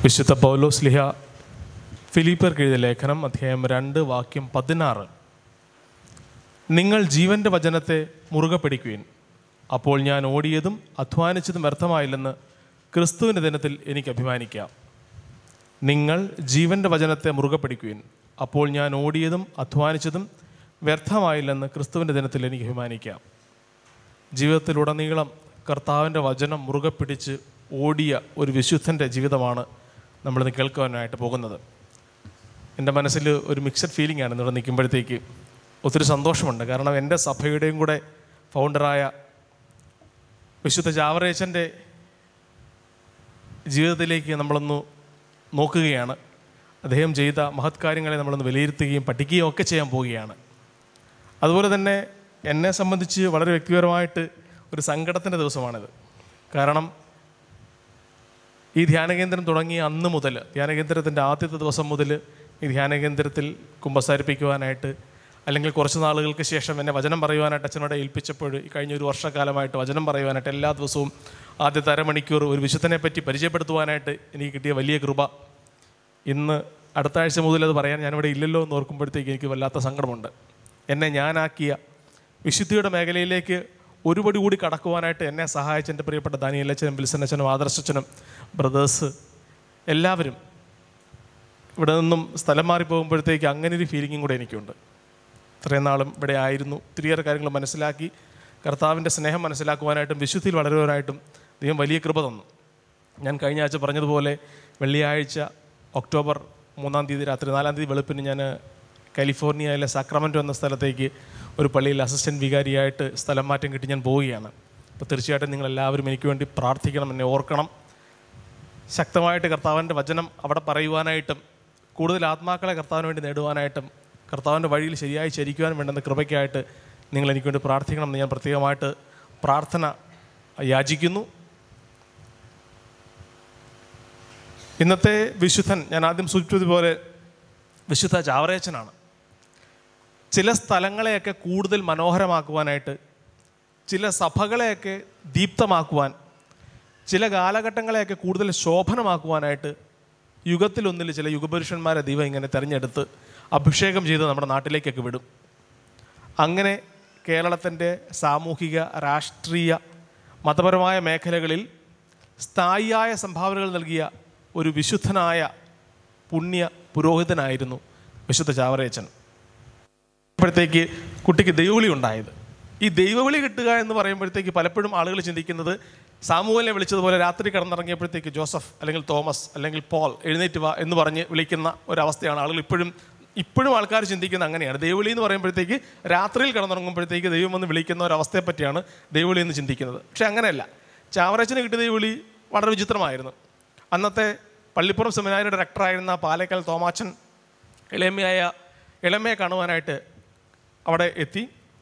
വിശുദ്ധ പൗലോസ് ലിഹ ഫിലിപ്പർക്ക് എഴുതിയ ലേഖനം അധ്യായം രണ്ട് വാക്യം പതിനാറ് നിങ്ങൾ ജീവന്റെ വചനത്തെ മുറുകെ പിടിക്കുവിൻ അപ്പോൾ ഞാൻ ഓടിയതും അധ്വാനിച്ചതും വ്യർത്ഥമായില്ലെന്ന് ക്രിസ്തുവിൻ്റെ ദിനത്തിൽ എനിക്ക് അഭിമാനിക്കാം നിങ്ങൾ ജീവന്റെ വചനത്തെ മുറുകെ പിടിക്കുവിൻ അപ്പോൾ ഞാൻ ഓടിയതും അധ്വാനിച്ചതും വ്യർത്ഥമായില്ലെന്ന് ക്രിസ്തുവിൻ്റെ ദിനത്തിൽ എനിക്ക് അഭിമാനിക്കാം ജീവിതത്തിലുടനീളം കർത്താവിൻ്റെ വചനം മുറുകെ പിടിച്ച് ഓടിയ ഒരു വിശുദ്ധൻ്റെ ജീവിതമാണ് നമ്മളിന്ന് കേൾക്കുവാനായിട്ട് പോകുന്നത് എൻ്റെ മനസ്സിൽ ഒരു മിക്സഡ് ഫീലിംഗ് ആണ് ഇവിടെ നിൽക്കുമ്പോഴത്തേക്ക് ഒത്തിരി സന്തോഷമുണ്ട് കാരണം എൻ്റെ സഭയുടെയും കൂടെ ഫൗണ്ടറായ വിശുദ്ധ ജാവറേച്ചൻ്റെ ജീവിതത്തിലേക്ക് നമ്മളൊന്ന് നോക്കുകയാണ് അദ്ദേഹം ചെയ്ത മഹത് കാര്യങ്ങളെ നമ്മളൊന്ന് വിലയിരുത്തുകയും പഠിക്കുകയും ഒക്കെ ചെയ്യാൻ പോവുകയാണ് അതുപോലെ തന്നെ എന്നെ സംബന്ധിച്ച് വളരെ വ്യക്തിപരമായിട്ട് ഒരു സങ്കടത്തിൻ്റെ ദിവസമാണിത് കാരണം ഈ ധ്യാനകേന്ദ്രം തുടങ്ങിയ അന്ന് മുതൽ ധ്യാനകേന്ദ്രത്തിൻ്റെ ആദ്യത്തെ ദിവസം മുതൽ ഈ ധ്യാനകേന്ദ്രത്തിൽ കുമ്പസാരിപ്പിക്കുവാനായിട്ട് അല്ലെങ്കിൽ കുറച്ച് നാളുകൾക്ക് ശേഷം എന്നെ വചനം പറയുവാനായിട്ട് അച്ഛനോട് ഏൽപ്പിച്ചപ്പോൾ ഈ കഴിഞ്ഞ ഒരു വർഷക്കാലമായിട്ട് വചനം പറയുവാനായിട്ട് എല്ലാ ദിവസവും ആദ്യത്തെ അരമണിക്കൂർ ഒരു വിശുദ്ധനെ പറ്റി പരിചയപ്പെടുത്തുവാനായിട്ട് എനിക്ക് കിട്ടിയ വലിയ കൃപ ഇന്ന് അടുത്ത ആഴ്ച മുതൽ അത് പറയാൻ ഞാനിവിടെ ഇല്ലല്ലോ എന്ന് ഓർക്കുമ്പോഴത്തേക്ക് എനിക്ക് വല്ലാത്ത സങ്കടമുണ്ട് എന്നെ ഞാനാക്കിയ വിശുദ്ധിയുടെ മേഖലയിലേക്ക് ഒരുപടി കൂടി കടക്കുവാനായിട്ട് എന്നെ സഹായിച്ച എൻ്റെ പ്രിയപ്പെട്ട ദാനിയലച്ചനും ബിൽസനച്ചനും ആദർശച്ചനും ബ്രദേഴ്സ് എല്ലാവരും ഇവിടെ നിന്നും സ്ഥലം മാറി പോകുമ്പോഴത്തേക്ക് അങ്ങനെ ഒരു ഫീലിങ്ങും കൂടെ എനിക്കുണ്ട് ഇത്രയും നാളും ഇവിടെ ആയിരുന്നു ഒത്തിരിയേറെ കാര്യങ്ങൾ മനസ്സിലാക്കി കർത്താവിൻ്റെ സ്നേഹം മനസ്സിലാക്കുവാനായിട്ടും വിശുദ്ധിയിൽ വളരുവാനായിട്ടും ദൈവം വലിയ കൃപ തന്നു ഞാൻ കഴിഞ്ഞ ആഴ്ച പറഞ്ഞതുപോലെ വെള്ളിയാഴ്ച ഒക്ടോബർ മൂന്നാം തീയതി രാത്രി നാലാം തീയതി വെളുപ്പിന് ഞാൻ കാലിഫോർണിയയിലെ സാക്രമെൻറ്റോ എന്ന സ്ഥലത്തേക്ക് ഒരു പള്ളിയിൽ അസിസ്റ്റൻറ്റ് വികാരിയായിട്ട് സ്ഥലം മാറ്റം കിട്ടി ഞാൻ പോവുകയാണ് അപ്പോൾ തീർച്ചയായിട്ടും നിങ്ങളെല്ലാവരും എനിക്ക് വേണ്ടി പ്രാർത്ഥിക്കണം എന്നെ ഓർക്കണം ശക്തമായിട്ട് കർത്താവിൻ്റെ വചനം അവിടെ പറയുവാനായിട്ടും കൂടുതൽ ആത്മാക്കളെ കർത്താവിന് വേണ്ടി നേടുവാനായിട്ടും കർത്താവിൻ്റെ വഴിയിൽ ശരിയായി ചരിക്കുവാൻ വേണ്ടുന്ന കൃപയ്ക്കായിട്ട് നിങ്ങൾ എനിക്ക് വേണ്ടി പ്രാർത്ഥിക്കണം എന്ന് ഞാൻ പ്രത്യേകമായിട്ട് പ്രാർത്ഥന യാചിക്കുന്നു ഇന്നത്തെ വിശുദ്ധൻ ഞാൻ ആദ്യം സൂചിപ്പിച്ചതുപോലെ വിശുദ്ധ ചാവറേച്ചനാണ് ചില സ്ഥലങ്ങളെയൊക്കെ കൂടുതൽ മനോഹരമാക്കുവാനായിട്ട് ചില സഭകളെയൊക്കെ ദീപ്തമാക്കുവാൻ ചില കാലഘട്ടങ്ങളെയൊക്കെ കൂടുതൽ ശോഭനമാക്കുവാനായിട്ട് യുഗത്തിലൊന്നിൽ ചില യുഗപുരുഷന്മാരെ ദൈവം ഇങ്ങനെ തിരഞ്ഞെടുത്ത് അഭിഷേകം ചെയ്ത് നമ്മുടെ നാട്ടിലേക്കൊക്കെ വിടും അങ്ങനെ കേരളത്തിൻ്റെ സാമൂഹിക രാഷ്ട്രീയ മതപരമായ മേഖലകളിൽ സ്ഥായിയായ സംഭാവനകൾ നൽകിയ ഒരു വിശുദ്ധനായ പുണ്യ പുരോഹിതനായിരുന്നു വിശുദ്ധ ചാവറേച്ചൻ അപ്പോഴത്തേക്ക് കുട്ടിക്ക് ദൈവവിളി ഉണ്ടായത് ഈ ദൈവവിളി കിട്ടുക എന്ന് പറയുമ്പോഴത്തേക്ക് പലപ്പോഴും ആളുകൾ ചിന്തിക്കുന്നത് സാമൂഹ്യനെ വിളിച്ചതുപോലെ രാത്രി കിടന്നിറങ്ങിയപ്പോഴത്തേക്ക് ജോസഫ് അല്ലെങ്കിൽ തോമസ് അല്ലെങ്കിൽ പോൾ എഴുന്നേറ്റ് വാ എന്ന് പറഞ്ഞ് വിളിക്കുന്ന ഒരവസ്ഥയാണ് ആളുകൾ ഇപ്പോഴും ഇപ്പോഴും ആൾക്കാർ ചിന്തിക്കുന്നത് അങ്ങനെയാണ് ദൈവവിളി എന്ന് പറയുമ്പോഴത്തേക്ക് രാത്രിയിൽ കിടന്നിറങ്ങുമ്പോഴത്തേക്ക് ദൈവം വന്ന് വിളിക്കുന്ന ഒരവസ്ഥയെ പറ്റിയാണ് ദൈവവിളി എന്ന് ചിന്തിക്കുന്നത് പക്ഷെ അങ്ങനെയല്ല ചാവറച്ചന് കിട്ടിയ ദൈവവിളി വളരെ വിചിത്രമായിരുന്നു അന്നത്തെ പള്ളിപ്പുറം സെമിനാരിയുടെ ഡയറക്ടറായിരുന്ന പാലക്കൽ തോമാച്ചൻ ഇളമയായ ഇളമയെ കാണുവാനായിട്ട് അവിടെ എത്തി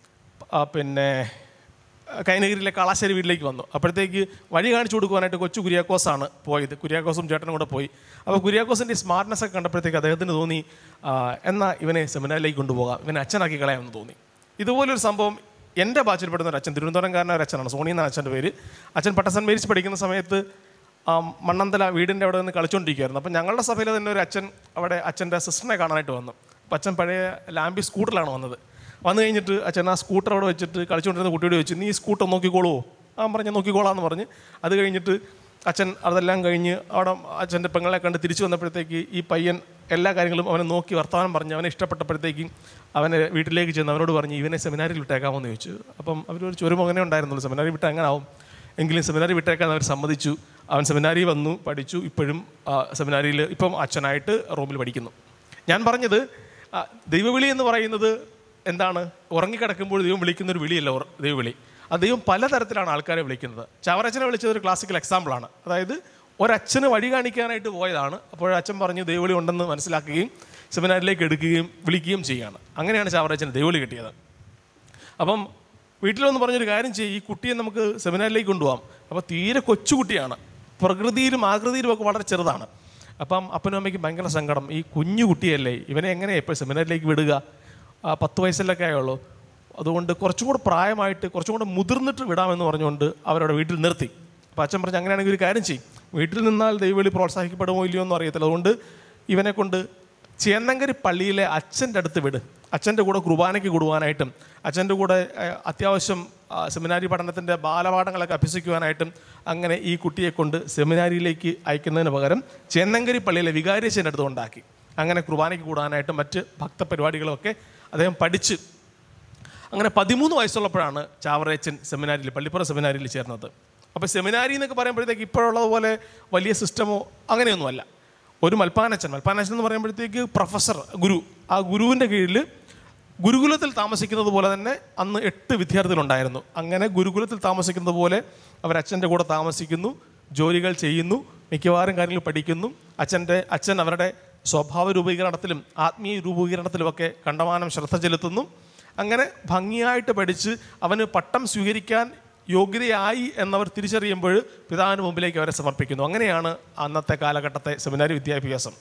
ആ, പിന്നെ കൈനഗിരിയിലെ കാളാശ്ശേരി വീട്ടിലേക്ക് വന്നു അപ്പോഴത്തേക്ക് വഴി കാണിച്ചു കൊടുക്കുവാനായിട്ട് കൊച്ചു കുര്യാക്കോസാണ് പോയത് കുര്യാക്കോസും ചേട്ടനും കൂടെ പോയി അപ്പോൾ കുര്യാക്കോസിൻ്റെ സ്മാർട്ട്നെസ് ഒക്കെ കണ്ടപ്പോഴത്തേക്ക് അദ്ദേഹത്തിന് തോന്നി ആ, എന്നാൽ ഇവനെ സെമിനാറിലേക്ക് കൊണ്ടുപോകാം ഇവനെ അച്ഛനാക്കി കളയാമെന്ന് തോന്നി ഇതുപോലൊരു സംഭവം എൻ്റെ ബാച്ചിൽപ്പെടുന്ന ഒരു അച്ഛൻ തിരുവനന്തപുരംകാരനായ ഒരു അച്ഛനാണ് സോണി എന്ന അച്ഛൻ്റെ പേര് അച്ഛൻ പട്ടസൻ മേരിച്ച് പഠിക്കുന്ന സമയത്ത് ആ, മണ്ണന്തല വീടിൻ്റെ അവിടെ നിന്ന് കളിച്ചുകൊണ്ടിരിക്കുകയായിരുന്നു അപ്പം ഞങ്ങളുടെ സഭയിൽ തന്നെ ഒരു അച്ഛൻ അവിടെ അച്ഛൻ്റെ സിസ്റ്ററിനെ കാണാനായിട്ട് വന്നു അപ്പം അച്ഛൻ പഴയ ലാംബി സ്കൂട്ടറിലാണ് വന്നത് വന്നു കഴിഞ്ഞിട്ട് അച്ഛൻ ആ സ്കൂട്ടർ അവിടെ വെച്ചിട്ട് കളിച്ചുകൊണ്ടിരുന്ന കുട്ടിയോട് ചോദിച്ചു നീ ഈ സ്കൂട്ടർ നോക്കിക്കോളുവോ ആ പറഞ്ഞ് നോക്കിക്കോളാന്ന് പറഞ്ഞ് അത് കഴിഞ്ഞിട്ട് അച്ഛൻ അതെല്ലാം കഴിഞ്ഞ് അവിടെ അച്ഛൻ്റെ പെങ്ങളെ കണ്ട് തിരിച്ചു വന്നപ്പോഴത്തേക്ക് ഈ പയ്യൻ എല്ലാ കാര്യങ്ങളും അവനെ നോക്കി വർത്തമാനം പറഞ്ഞ് അവനെ ഇഷ്ടപ്പെട്ടപ്പോഴത്തേക്കും അവനെ വീട്ടിലേക്ക് ചെന്ന് അവനോട് പറഞ്ഞ് ഇവനെ സെമിനാരിൽ വിട്ടേക്കാമെന്ന് ചോദിച്ചു അപ്പം അവരൊരു ഒരു മകനെ ഉണ്ടായിരുന്നുള്ളൂ സെമിനാരി വിട്ട് എങ്ങനെ ആവും എങ്കിലും സെമിനാരി വിട്ടേക്കാൻ അവർ സമ്മതിച്ചു അവൻ സെമിനാരി വന്നു പഠിച്ചു ഇപ്പോഴും സെമിനാരിയിൽ ഇപ്പം അച്ഛനായിട്ട് റൂമിൽ പഠിക്കുന്നു ഞാൻ പറഞ്ഞത് ആ, ദൈവവിളി എന്ന് പറയുന്നത് എന്താണ് ഉറങ്ങിക്കിടക്കുമ്പോൾ ദൈവം വിളിക്കുന്ന ഒരു വിളിയല്ല ഉറ- ദൈവവിളി ആ ദൈവം പലതരത്തിലാണ് ആൾക്കാരെ വിളിക്കുന്നത് ചാവറച്ചനെ വിളിച്ചത് ഒരു ക്ലാസിക്കൽ എക്സാമ്പിളാണ് അതായത് ഒരച്ഛന് വഴി കാണിക്കാനായിട്ട് പോയതാണ് അപ്പോൾ അച്ഛൻ പറഞ്ഞു ദൈവവിളി ഉണ്ടെന്ന് മനസ്സിലാക്കുകയും സെമിനാരിലേക്ക് എടുക്കുകയും വിളിക്കുകയും ചെയ്യുകയാണ് അങ്ങനെയാണ് ചാവറച്ചന് ദൈവവിളി കിട്ടിയത് അപ്പം വീട്ടിൽ വന്ന് പറഞ്ഞൊരു കാര്യം ചെയ്യും ഈ കുട്ടിയെ നമുക്ക് സെമിനാറിലേക്ക് കൊണ്ടുപോകാം അപ്പോൾ തീരെ കൊച്ചുകുട്ടിയാണ് പ്രകൃതിയിലും ആകൃതിയിലും ഒക്കെ വളരെ ചെറുതാണ് അപ്പം അപ്പനും അമ്മയ്ക്കും ഭയങ്കര സങ്കടം ഈ കുഞ്ഞു കുട്ടിയല്ലേ ഇവനെ എങ്ങനെയാണ് ഇപ്പോൾ സെമിനാറിലേക്ക് വിടുക ആ, പത്ത് വയസ്സിലൊക്കെ ആയുള്ളൂ അതുകൊണ്ട് കുറച്ചും കൂടെ പ്രായമായിട്ട് കുറച്ചും കൂടെ മുതിർന്നിട്ട് വിടാമെന്ന് പറഞ്ഞുകൊണ്ട് അവരവിടെ വീട്ടിൽ നിർത്തി അപ്പോൾ അച്ഛൻ പറഞ്ഞു അങ്ങനെയാണെങ്കിൽ ഒരു കാര്യം ചെയ്യും വീട്ടിൽ നിന്നാൽ ദൈവവിളി പ്രോത്സാഹിക്കപ്പെടുമോ ഇല്ലയോ എന്നും അറിയത്തില്ല അതുകൊണ്ട് ഇവനെ കൊണ്ട് ചേന്നങ്കരി പള്ളിയിലെ അച്ഛൻ്റെ അടുത്ത് വിട് അച്ഛൻ്റെ കൂടെ കുർബാനയ്ക്ക് കൂടുവാനായിട്ടും അച്ഛൻ്റെ കൂടെ ഏഹ്, അത്യാവശ്യം ആ, സെമിനാരി പഠനത്തിൻ്റെ ബാലപാഠങ്ങളൊക്കെ അഭ്യസിക്കുവാനായിട്ടും അങ്ങനെ ഈ കുട്ടിയെ കൊണ്ട് സെമിനാരിയിലേക്ക് അയക്കുന്നതിന് പകരം ചേന്നങ്കരി പള്ളിയിലെ വികാരിയച്ഛൻ്റെ അടുത്ത് ഉണ്ടാക്കി അങ്ങനെ കുർബാനയ്ക്ക് കൂടാനായിട്ടും മറ്റ് ഭക്തപരിപാടികളൊക്കെ അദ്ദേഹം പഠിച്ച് അങ്ങനെ പതിമൂന്ന് വയസ്സുള്ളപ്പോഴാണ് ചാവറേച്ചൻ സെമിനാരിയിൽ പള്ളിപ്പുറം സെമിനാരിയിൽ ചേർന്നത് അപ്പോൾ സെമിനാരി എന്നൊക്കെ പറയുമ്പോഴത്തേക്ക് ഇപ്പോഴുള്ളതുപോലെ വലിയ സിസ്റ്റമോ അങ്ങനെയൊന്നുമല്ല ഒരു മൽപ്പാനച്ചൻ മൽപ്പാനച്ചൻ എന്ന് പറയുമ്പോഴത്തേക്ക് പ്രൊഫസർ ഗുരു ആ ഗുരുവിൻ്റെ കീഴിൽ ഗുരുകുലത്തിൽ താമസിക്കുന്നത് പോലെ തന്നെ അന്ന് എട്ട് വിദ്യാർത്ഥികളുണ്ടായിരുന്നു അങ്ങനെ ഗുരുകുലത്തിൽ താമസിക്കുന്നത് പോലെ അവർ അച്ഛൻ്റെ കൂടെ താമസിക്കുന്നു ജോലികൾ ചെയ്യുന്നു മിക്കവാറും കാര്യങ്ങൾ പഠിക്കുന്നു അച്ഛൻ്റെ അച്ഛൻ അവരുടെ സ്വഭാവ രൂപീകരണത്തിലും ആത്മീയ രൂപീകരണത്തിലുമൊക്കെ കണ്ടമാനം ശ്രദ്ധ ചെലുത്തുന്നു അങ്ങനെ ഭംഗിയായിട്ട് പഠിച്ച് അവന് പട്ടം സ്വീകരിക്കാൻ യോഗ്യതയായി എന്നവർ തിരിച്ചറിയുമ്പോൾ പിതാവിന് മുമ്പിലേക്ക് അവരെ സമർപ്പിക്കുന്നു അങ്ങനെയാണ് അന്നത്തെ കാലഘട്ടത്തെ സെമിനാരി വിദ്യാഭ്യാസം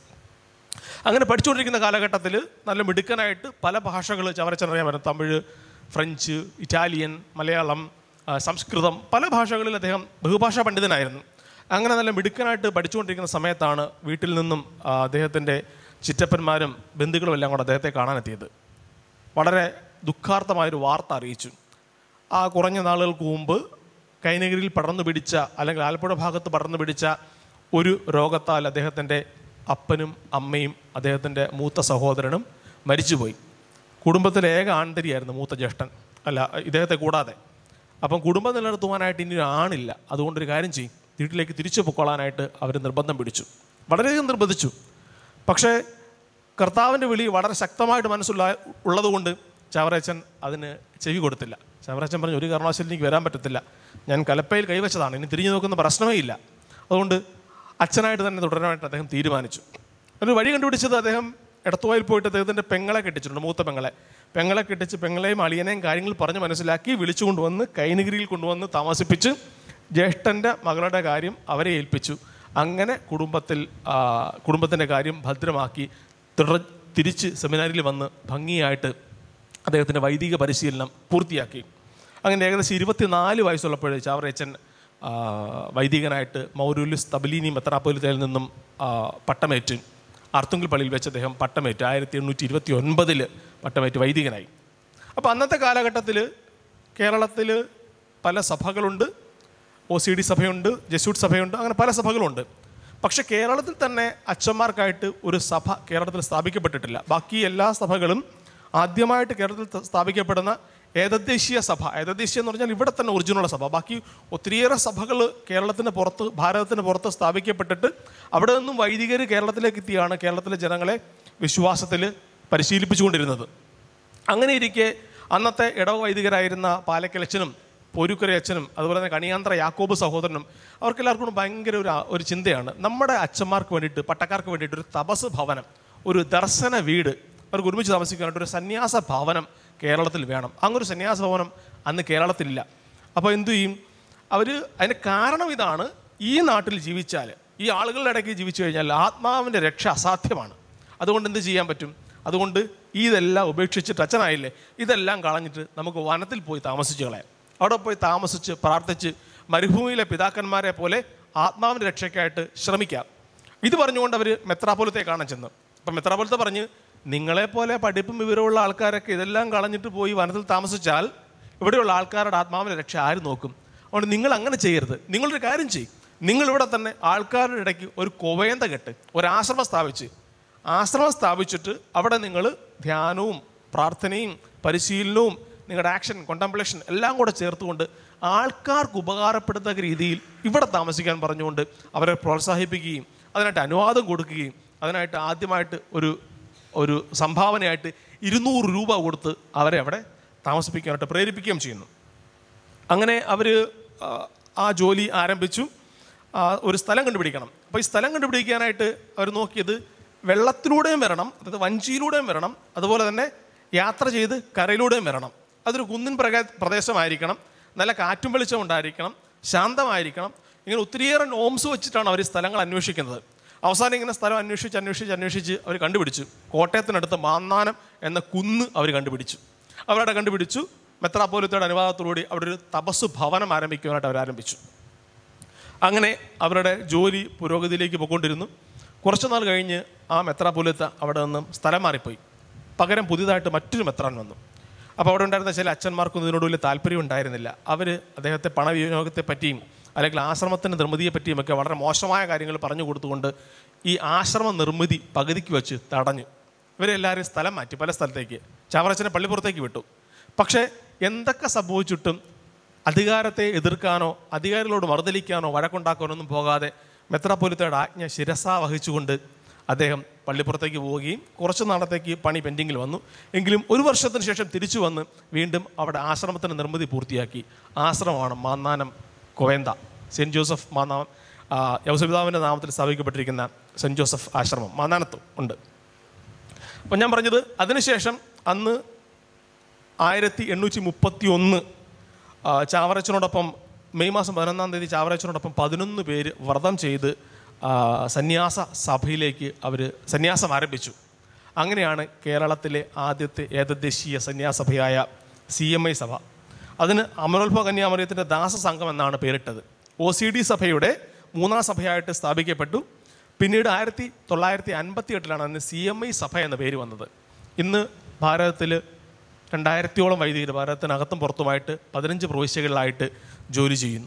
അങ്ങനെ പഠിച്ചുകൊണ്ടിരിക്കുന്ന കാലഘട്ടത്തിൽ നല്ല മിടുക്കനായിട്ട് പല ഭാഷകൾ ചവരച്ചറിയാൻ തമിഴ് ഫ്രഞ്ച് ഇറ്റാലിയൻ മലയാളം ആ, സംസ്കൃതം പല ഭാഷകളിൽ അദ്ദേഹം ബഹുഭാഷാ പണ്ഡിതനായിരുന്നു അങ്ങനെ നല്ല മിടുക്കനായിട്ട് പഠിച്ചുകൊണ്ടിരിക്കുന്ന സമയത്താണ് വീട്ടിൽ നിന്നും ആ, അദ്ദേഹത്തിൻ്റെ ചിറ്റപ്പന്മാരും ബന്ധുക്കളും എല്ലാം കൂടെ അദ്ദേഹത്തെ കാണാനെത്തിയത് വളരെ ദുഃഖാർത്ഥമായൊരു വാർത്ത അറിയിച്ചു ആ കുറഞ്ഞ നാളുകൾക്ക് മുമ്പ് കൈനഗിരിയിൽ പടർന്നു പിടിച്ച അല്ലെങ്കിൽ ആലപ്പുഴ ഭാഗത്ത് പടർന്നു പിടിച്ച ഒരു രോഗത്താൽ അദ്ദേഹത്തിൻ്റെ അപ്പനും അമ്മയും അദ്ദേഹത്തിൻ്റെ മൂത്ത സഹോദരനും മരിച്ചുപോയി കുടുംബത്തിലെ ഏക ആൺതരിയായിരുന്നു മൂത്ത ജ്യേഷ്ഠൻ അല്ല ഇദ്ദേഹത്തെ കൂടാതെ അപ്പം കുടുംബം നിലനിർത്തുവാനായിട്ട് ഇനി ഒരു ആണില്ല അതുകൊണ്ടൊരു കാര്യം ചെയ്യും വീട്ടിലേക്ക് തിരിച്ചു പൊക്കോളാനായിട്ട് അവർ നിർബന്ധം പിടിച്ചു വളരെയധികം നിർബന്ധിച്ചു പക്ഷേ കർത്താവിൻ്റെ വിളി വളരെ ശക്തമായിട്ട് മനസ്സുള്ള ഉള്ളതുകൊണ്ട് ചാവറേച്ചൻ അതിന് ചെവി കൊടുത്തില്ല ചാവറേച്ചൻ പറഞ്ഞു ഒരു കാരണവശാലും എനിക്ക് വരാൻ പറ്റത്തില്ല ഞാൻ കലപ്പയിൽ കൈവച്ചതാണ് ഇനി തിരിഞ്ഞു നോക്കുന്ന പ്രശ്നമേ ഇല്ല അതുകൊണ്ട് അച്ഛനായിട്ട് തന്നെ തുടരാനായിട്ട് അദ്ദേഹം തീരുമാനിച്ചു ഒരു വഴി കണ്ടുപിടിച്ചത് അദ്ദേഹം എടത്തുവായിൽ പോയിട്ട് അദ്ദേഹത്തിൻ്റെ പെങ്ങളെ കെട്ടിച്ചിട്ടുണ്ട് മൂത്ത പെങ്ങളെ പെങ്ങളെ കെട്ടിച്ച് പെങ്ങളെയും അളിയനെയും കാര്യങ്ങൾ പറഞ്ഞ് മനസ്സിലാക്കി വിളിച്ചു കൊണ്ടുവന്ന് കൈനഗിരിയിൽ കൊണ്ടുവന്ന് താമസിപ്പിച്ച് ജ്യേഷ്ഠൻ്റെ മകളുടെ കാര്യം അവരെ ഏൽപ്പിച്ചു അങ്ങനെ കുടുംബത്തിൽ ആ, കുടുംബത്തിൻ്റെ കാര്യം ഭദ്രമാക്കി തുടർ തിരിച്ച് സെമിനാരിൽ വന്ന് ഭംഗിയായിട്ട് അദ്ദേഹത്തിൻ്റെ വൈദിക പരിശീലനം പൂർത്തിയാക്കി അങ്ങനെ ഏകദേശം ഇരുപത്തിനാല് വയസ്സുള്ളപ്പോൾ ചാവറേച്ചൻ ആ, വൈദികനായിട്ട് മൗരൂലിസ് തബലീനി മെത്രാപ്പൊലിത്തയിൽ നിന്നും ആ, പട്ടമേറ്റ് ആർത്തുങ്കൽ പള്ളിയിൽ വെച്ച് അദ്ദേഹം പട്ടമേറ്റ് ആയിരത്തി എണ്ണൂറ്റി ഇരുപത്തി ഒൻപതിൽ പട്ടമേറ്റ് വൈദികനായി അപ്പോൾ അന്നത്തെ കാലഘട്ടത്തിൽ കേരളത്തിൽ പല സഭകളുണ്ട് ഒ സി ഡി സഭയുണ്ട് ജസ്യൂട്ട് സഭയുണ്ട് അങ്ങനെ പല സഭകളുണ്ട് പക്ഷെ കേരളത്തിൽ തന്നെ അച്ഛന്മാർക്കായിട്ട് ഒരു സഭ കേരളത്തിൽ സ്ഥാപിക്കപ്പെട്ടിട്ടില്ല ബാക്കി എല്ലാ സഭകളും ആദ്യമായിട്ട് കേരളത്തിൽ ത- സ്ഥാപിക്കപ്പെടുന്ന ഏതദ്ദേശീയ സഭ ഏതദ്ദേശീയ എന്ന് പറഞ്ഞാൽ ഇവിടെ തന്നെ ഒറിജിനൽ സഭ ബാക്കി ഒത്തിരിയേറെ സഭകൾ കേരളത്തിന് പുറത്ത് ഭാരതത്തിന് പുറത്ത് സ്ഥാപിക്കപ്പെട്ടിട്ട് അവിടെ നിന്നും വൈദികർ കേരളത്തിലേക്ക് എത്തിയാണ് കേരളത്തിലെ ജനങ്ങളെ വിശ്വാസത്തിൽ പരിശീലിപ്പിച്ചുകൊണ്ടിരുന്നത് അങ്ങനെ ഇരിക്കെ അന്നത്തെ ഇടവ വൈദികരായിരുന്ന പാലക്കലച്ചനും പോരുക്കരയച്ചനും അതുപോലെ തന്നെ കണിയാന്ത്ര യാക്കോബ് സഹോദരനും അവർക്കെല്ലാവർക്കും കൂടെ ഭയങ്കര ഒരു ആ- ഒരു ചിന്തയാണ് നമ്മുടെ അച്ഛന്മാർക്ക് വേണ്ടിയിട്ട് പട്ടക്കാർക്ക് വേണ്ടിയിട്ട് ഒരു തപസ് ഭവനം ഒരു ദർശന വീട് അവർക്ക് ഒരുമിച്ച് താമസിക്കാനായിട്ട് ഒരു സന്യാസ ഭവനം കേരളത്തിൽ വേണം അങ്ങനെ ഒരു സന്യാസ ഭവനം അന്ന് കേരളത്തിലില്ല അപ്പോൾ എന്തു ചെയ്യും അവർ അതിന് കാരണം ഇതാണ് ഈ നാട്ടിൽ ജീവിച്ചാൽ ഈ ആളുകളുടെ ഇടയ്ക്ക് ജീവിച്ചു കഴിഞ്ഞാൽ ആത്മാവിൻ്റെ രക്ഷ അസാധ്യമാണ് അതുകൊണ്ട് എന്ത് ചെയ്യാൻ പറ്റും അതുകൊണ്ട് ഇതെല്ലാം ഉപേക്ഷിച്ചിട്ട് അച്ഛനായില്ലേ ഇതെല്ലാം കളഞ്ഞിട്ട് നമുക്ക് വനത്തിൽ പോയി താമസിച്ച് കളയാം അവിടെ പോയി താമസിച്ച് പ്രാർത്ഥിച്ച് മരുഭൂമിയിലെ പിതാക്കന്മാരെ പോലെ ആത്മാവിൻ്റെ രക്ഷയ്ക്കായിട്ട് ശ്രമിക്കാം ഇത് പറഞ്ഞുകൊണ്ട് അവർ മെത്രാപോലത്തെ കാണാൻ ചെന്നു അപ്പം മെത്രാപോലത്തെ പറഞ്ഞ് നിങ്ങളെപ്പോലെ പഠിപ്പും വിവരമുള്ള ആൾക്കാരൊക്കെ ഇതെല്ലാം കളഞ്ഞിട്ട് പോയി വനത്തിൽ താമസിച്ചാൽ ഇവിടെയുള്ള ആൾക്കാരുടെ ആത്മാവിൻ്റെ രക്ഷ ആര് നോക്കും അതുകൊണ്ട് നിങ്ങൾ അങ്ങനെ ചെയ്യരുത് നിങ്ങളൊരു കാര്യം ചെയ്യും നിങ്ങൾ ഇവിടെ തന്നെ ആൾക്കാരുടെ ഇടയ്ക്ക് ഒരു കൊവേന്ത കെട്ട് ഒരു ആശ്രമം സ്ഥാപിച്ച് ആശ്രമം സ്ഥാപിച്ചിട്ട് അവിടെ നിങ്ങൾ ധ്യാനവും പ്രാർത്ഥനയും പരിശീലനവും നിങ്ങളുടെ ആക്ഷൻ കോണ്ടംപ്ലേഷൻ എല്ലാം കൂടെ ചേർത്തുകൊണ്ട് ആൾക്കാർക്ക് ഉപകാരപ്പെടുത്തക്ക രീതിയിൽ ഇവിടെ താമസിക്കാൻ പറഞ്ഞുകൊണ്ട് അവരെ പ്രോത്സാഹിപ്പിക്കുകയും അതിനായിട്ട് അനുവാദം കൊടുക്കുകയും അതിനായിട്ട് ആദ്യമായിട്ട് ഒരു ഒരു സംഭാവനയായിട്ട് ഇരുന്നൂറ് രൂപ കൊടുത്ത് അവരെ അവിടെ താമസിപ്പിക്കാനായിട്ട് പ്രേരിപ്പിക്കുകയും ചെയ്യുന്നു അങ്ങനെ അവർ ആ ജോലി ആരംഭിച്ചു ആ, ഒരു സ്ഥലം കണ്ടുപിടിക്കണം അപ്പോൾ ഈ സ്ഥലം കണ്ടുപിടിക്കാനായിട്ട് അവർ നോക്കിയത് വെള്ളത്തിലൂടെയും വരണം അതായത് വഞ്ചിയിലൂടെയും വരണം അതുപോലെ തന്നെ യാത്ര ചെയ്ത് കരയിലൂടെയും വരണം അതൊരു കുന്നിൻ പ്രക പ്രദേശമായിരിക്കണം നല്ല കാറ്റും വെളിച്ചം ഉണ്ടായിരിക്കണം ശാന്തമായിരിക്കണം ഇങ്ങനെ ഒത്തിരിയേറെ നോംസ് വെച്ചിട്ടാണ് അവർ ഈ സ്ഥലങ്ങൾ അന്വേഷിക്കുന്നത് അവസാനം ഇങ്ങനെ സ്ഥലം അന്വേഷിച്ച് അന്വേഷിച്ച് അന്വേഷിച്ച് അവർ കണ്ടുപിടിച്ചു കോട്ടയത്തിനടുത്ത് മാന്നാനം എന്ന കുന്ന് അവർ കണ്ടുപിടിച്ചു അവരവിടെ കണ്ടുപിടിച്ചു മെത്രാപ്പോലത്തയുടെ അനുവാദത്തോടുകൂടി അവിടെ ഒരു തപസ് ഭവനം ആരംഭിക്കുവാനായിട്ട് അവർ ആരംഭിച്ചു അങ്ങനെ അവരുടെ ജോലി പുരോഗതിയിലേക്ക് പോയിക്കൊണ്ടിരുന്നു കുറച്ചു നാൾ കഴിഞ്ഞ് ആ മെത്രാപൊലിത്ത അവിടെ നിന്നും സ്ഥലം മാറിപ്പോയി പകരം പുതിയതായിട്ട് മറ്റൊരു മെത്രാൻ വന്നു അപ്പോൾ അവിടെ ഉണ്ടായിരുന്ന ചില അച്ഛന്മാർക്കൊന്നും ഇതിനോട് വലിയ താല്പര്യം ഉണ്ടായിരുന്നില്ല അവർ അദ്ദേഹത്തെ പണവിനിയോഗത്തെ പറ്റിയും അല്ലെങ്കിൽ ആശ്രമത്തിൻ്റെ നിർമ്മിതിയെ പറ്റിയും ഒക്കെ വളരെ മോശമായ കാര്യങ്ങൾ പറഞ്ഞു കൊടുത്തുകൊണ്ട് ഈ ആശ്രമ നിർമ്മിതി പകുതിക്ക് വെച്ച് തടഞ്ഞു ഇവരെല്ലാവരും സ്ഥലം മാറ്റി പല സ്ഥലത്തേക്ക് ചാവറച്ചനെ പള്ളിപ്പുറത്തേക്ക് വിട്ടു പക്ഷേ എന്തൊക്കെ സംഭവിച്ചിട്ടും അധികാരത്തെ എതിർക്കാനോ അധികാരികളോട് മറുതലിക്കാനോ വഴക്കുണ്ടാക്കാനോ ഒന്നും പോകാതെ മെത്രാപ്പൊലിത്തയുടെ ആജ്ഞ ശിരസ വഹിച്ചുകൊണ്ട് അദ്ദേഹം പള്ളിപ്പുറത്തേക്ക് പോവുകയും കുറച്ച് നാളത്തേക്ക് പണി പെൻഡിങ്ങിൽ വന്നു എങ്കിലും ഒരു വർഷത്തിന് ശേഷം തിരിച്ചു വന്ന് വീണ്ടും അവിടെ ആശ്രമത്തിൻ്റെ നിർമ്മിതി പൂർത്തിയാക്കി ആശ്രമമാണ് മാന്നാനം കൊവേന്ത സെൻറ്റ് ജോസഫ് മാന്നാനം ആ, യൗസപിതാവിൻ്റെ നാമത്തിൽ സ്ഥാപിക്കപ്പെട്ടിരിക്കുന്ന സെൻറ്റ് ജോസഫ് ആശ്രമം മാന്നാനത്ത് ഉണ്ട് അപ്പം ഞാൻ പറഞ്ഞത് അതിനുശേഷം അന്ന് ആയിരത്തി എണ്ണൂറ്റി മുപ്പത്തി ഒന്ന് ചാവറച്ചനോടൊപ്പം മെയ് മാസം പതിനൊന്നാം തീയതി ചാവറച്ചനോടൊപ്പം പതിനൊന്ന് പേര് വ്രതം ചെയ്ത് ആ, സന്യാസ സഭയിലേക്ക് അവർ സന്യാസം ആരംഭിച്ചു അങ്ങനെയാണ് കേരളത്തിലെ ആദ്യത്തെ ഏകദേശീയ സന്യാസഭയായ സി എം ഐ സഭ അതിന് അമരോത്ഭവ കന്യാമറിയത്തിൻ്റെ ദാസസംഘം എന്നാണ് പേരിട്ടത് ഒ സി ഡി സഭയുടെ മൂന്നാം സഭയായിട്ട് സ്ഥാപിക്കപ്പെട്ടു പിന്നീട് ആയിരത്തി തൊള്ളായിരത്തി അൻപത്തി എട്ടിലാണ് അന്ന് സി എം ഐ സഭ എന്ന പേര് വന്നത് ഇന്ന് ഭാരതത്തിൽ രണ്ടായിരത്തിയോളം വൈദികർ ഭാരതത്തിനകത്തും പുറത്തുമായിട്ട് പതിനഞ്ച് പ്രവിശ്യകളിലായിട്ട് ജോലി ചെയ്യുന്നു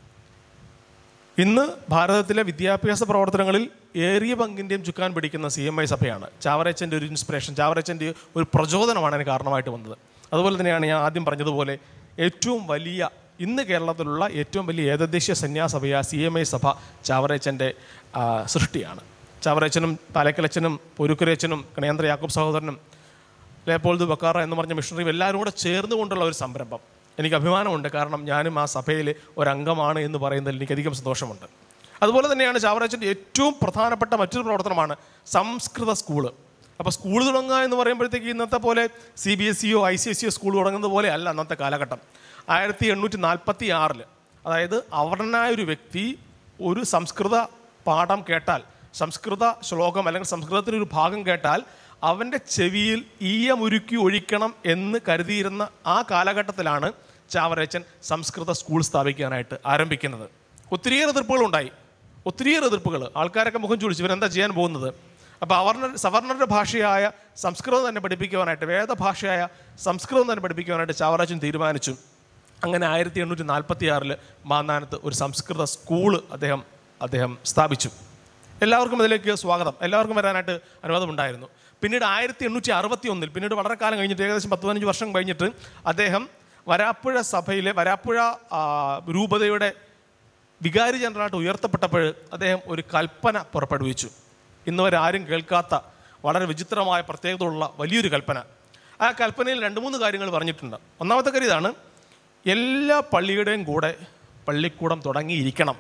ഇന്ന് ഭാരതത്തിലെ വിദ്യാഭ്യാസ പ്രവർത്തനങ്ങളിൽ ഏറിയ പങ്കിൻ്റെയും ചുക്കാൻ പിടിക്കുന്ന സി എം ഐ സഭയാണ് ചാവറച്ചൻ്റെ ഒരു ഇൻസ്പിറേഷൻ ചാവറച്ചൻ്റെ ഒരു പ്രചോദനമാണ് അതിന് കാരണമായിട്ട് വന്നത് അതുപോലെ തന്നെയാണ് ഞാൻ ആദ്യം പറഞ്ഞതുപോലെ ഏറ്റവും വലിയ ഇന്ന് കേരളത്തിലുള്ള ഏറ്റവും വലിയ ഏകദേശീയ സന്യാസഭയ സി എം ഐ സഭ ചാവറച്ചൻ്റെ സൃഷ്ടിയാണ് ചാവറച്ചനും പാലക്കലച്ചനും പൊരുക്കരച്ചനും കണേന്ദ്ര യാക്കോബ് സഹോദരനും ലേപ്പോൾദ് ബക്കാറ എന്ന് പറഞ്ഞ മിഷണറി എല്ലാവരും കൂടെ ചേർന്നുകൊണ്ടുള്ള ഒരു സംരംഭം എനിക്ക് അഭിമാനമുണ്ട് കാരണം ഞാനും ആ സഭയിൽ ഒരംഗമാണ് എന്ന് പറയുന്നതിൽ എനിക്കധികം സന്തോഷമുണ്ട് അതുപോലെ തന്നെയാണ് ചാവറാച്ചൻ്റെ ഏറ്റവും പ്രധാനപ്പെട്ട മറ്റൊരു പ്രവർത്തനമാണ് സംസ്കൃത സ്കൂള് അപ്പോൾ സ്കൂൾ തുടങ്ങുക എന്ന് പറയുമ്പോഴത്തേക്ക് ഇന്നത്തെ പോലെ സി ബി എസ് സിയോ ഐ സി എസ് സിയോ സ്കൂൾ തുടങ്ങുന്നത് പോലെ അല്ല അന്നത്തെ കാലഘട്ടം ആയിരത്തി എണ്ണൂറ്റി നാൽപ്പത്തി ആറിൽ അതായത് അവർണനായ ഒരു വ്യക്തി ഒരു സംസ്കൃത പാഠം കേട്ടാൽ സംസ്കൃത ശ്ലോകം അല്ലെങ്കിൽ സംസ്കൃതത്തിൻ്റെ ഒരു ഭാഗം കേട്ടാൽ അവൻ്റെ ചെവിയിൽ ഈയമുരുക്കി ഒഴിക്കണം എന്ന് കരുതിയിരുന്ന ആ കാലഘട്ടത്തിലാണ് ചാവറേച്ചൻ സംസ്കൃത സ്കൂൾ സ്ഥാപിക്കാനായിട്ട് ആരംഭിക്കുന്നത് ഒത്തിരിയേറെ എതിർപ്പുകളുണ്ടായി ഒത്തിരിയേറെ എതിർപ്പുകൾ ആൾക്കാരൊക്കെ മുഖം ചുളിച്ചു ഇവരെന്താ ചെയ്യാൻ പോകുന്നത് അപ്പോൾ അവർണ സവർണരുടെ ഭാഷയായ സംസ്കൃതം തന്നെ പഠിപ്പിക്കുവാനായിട്ട് വേദഭാഷയായ സംസ്കൃതം തന്നെ പഠിപ്പിക്കുവാനായിട്ട് ചാവറാച്ചൻ തീരുമാനിച്ചു അങ്ങനെ ആയിരത്തി എണ്ണൂറ്റി നാൽപ്പത്തി ആറിൽ മാന്നാനത്ത് ഒരു സംസ്കൃത സ്കൂള് അദ്ദേഹം അദ്ദേഹം സ്ഥാപിച്ചു എല്ലാവർക്കും ഇതിലേക്ക് സ്വാഗതം എല്ലാവർക്കും വരാനായിട്ട് അനുവാദമുണ്ടായിരുന്നു പിന്നീട് ആയിരത്തി എണ്ണൂറ്റി അറുപത്തി ഒന്നിൽ പിന്നീട് വളരെ കാലം കഴിഞ്ഞിട്ട് ഏകദേശം പത്ത് പതിനഞ്ച് വർഷം കഴിഞ്ഞിട്ട് അദ്ദേഹം വരാപ്പുഴ സഭയിലെ വരാപ്പുഴ ആ, രൂപതയുടെ വികാരി ജനറലായിട്ട് ഉയർത്തപ്പെട്ടപ്പോൾ അദ്ദേഹം ഒരു കൽപ്പന പുറപ്പെടുവിച്ചു ഇന്ന് വരെ ആരും കേൾക്കാത്ത വളരെ വിചിത്രമായ പ്രത്യേകതയുള്ള വലിയൊരു കൽപ്പന ആ കൽപ്പനയിൽ രണ്ട് മൂന്ന് കാര്യങ്ങൾ പറഞ്ഞിട്ടുണ്ട് ഒന്നാമത്തെ കാര്യം ഇതാണ് എല്ലാ പള്ളിയുടെയും കൂടെ പള്ളിക്കൂടം തുടങ്ങിയിരിക്കണം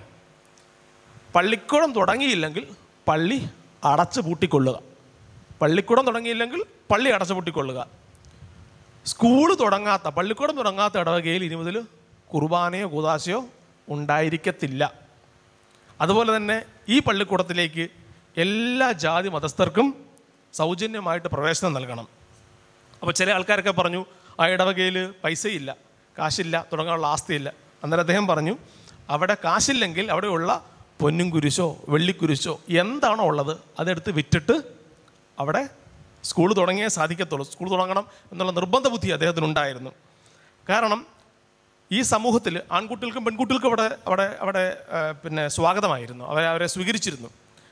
പള്ളിക്കൂടം തുടങ്ങിയില്ലെങ്കിൽ പള്ളി അടച്ചു പൂട്ടിക്കൊള്ളുക പള്ളിക്കൂടം തുടങ്ങിയില്ലെങ്കിൽ പള്ളി അടച്ചു പൂട്ടിക്കൊള്ളുക സ്കൂൾ തുടങ്ങാത്ത പള്ളിക്കൂടം തുടങ്ങാത്ത ഇടവകയിൽ ഇനി മുതൽ കുർബാനയോ കൂതാശയോ ഉണ്ടായിരിക്കത്തില്ല അതുപോലെ തന്നെ ഈ പള്ളിക്കൂടത്തിലേക്ക് എല്ലാ ജാതി മതസ്ഥർക്കും സൗജന്യമായിട്ട് പ്രവേശനം നൽകണം അപ്പോൾ ചില ആൾക്കാരൊക്കെ പറഞ്ഞു ആ ഇടവകയിൽ പൈസയില്ല കാശില്ല തുടങ്ങാനുള്ള ആസ്തിയില്ല അന്നേരം അദ്ദേഹം പറഞ്ഞു അവിടെ കാശില്ലെങ്കിൽ അവിടെയുള്ള പൊന്നും കുരിശോ വെള്ളിക്കുരിശോ എന്താണോ ഉള്ളത് അതെടുത്ത് വിറ്റിട്ട് അവിടെ സ്കൂൾ തുടങ്ങിയേ സാധിക്കത്തുള്ളൂ സ്കൂൾ തുടങ്ങണം എന്നുള്ള നിർബന്ധ ബുദ്ധി അദ്ദേഹത്തിനുണ്ടായിരുന്നു കാരണം ഈ സമൂഹത്തിൽ ആൺകുട്ടികൾക്കും പെൺകുട്ടികൾക്കും അവിടെ അവിടെ അവിടെ ആ, പിന്നെ സ്വാഗതമായിരുന്നു അവരെ അവരെ സ്വീകരിച്ചിരുന്നു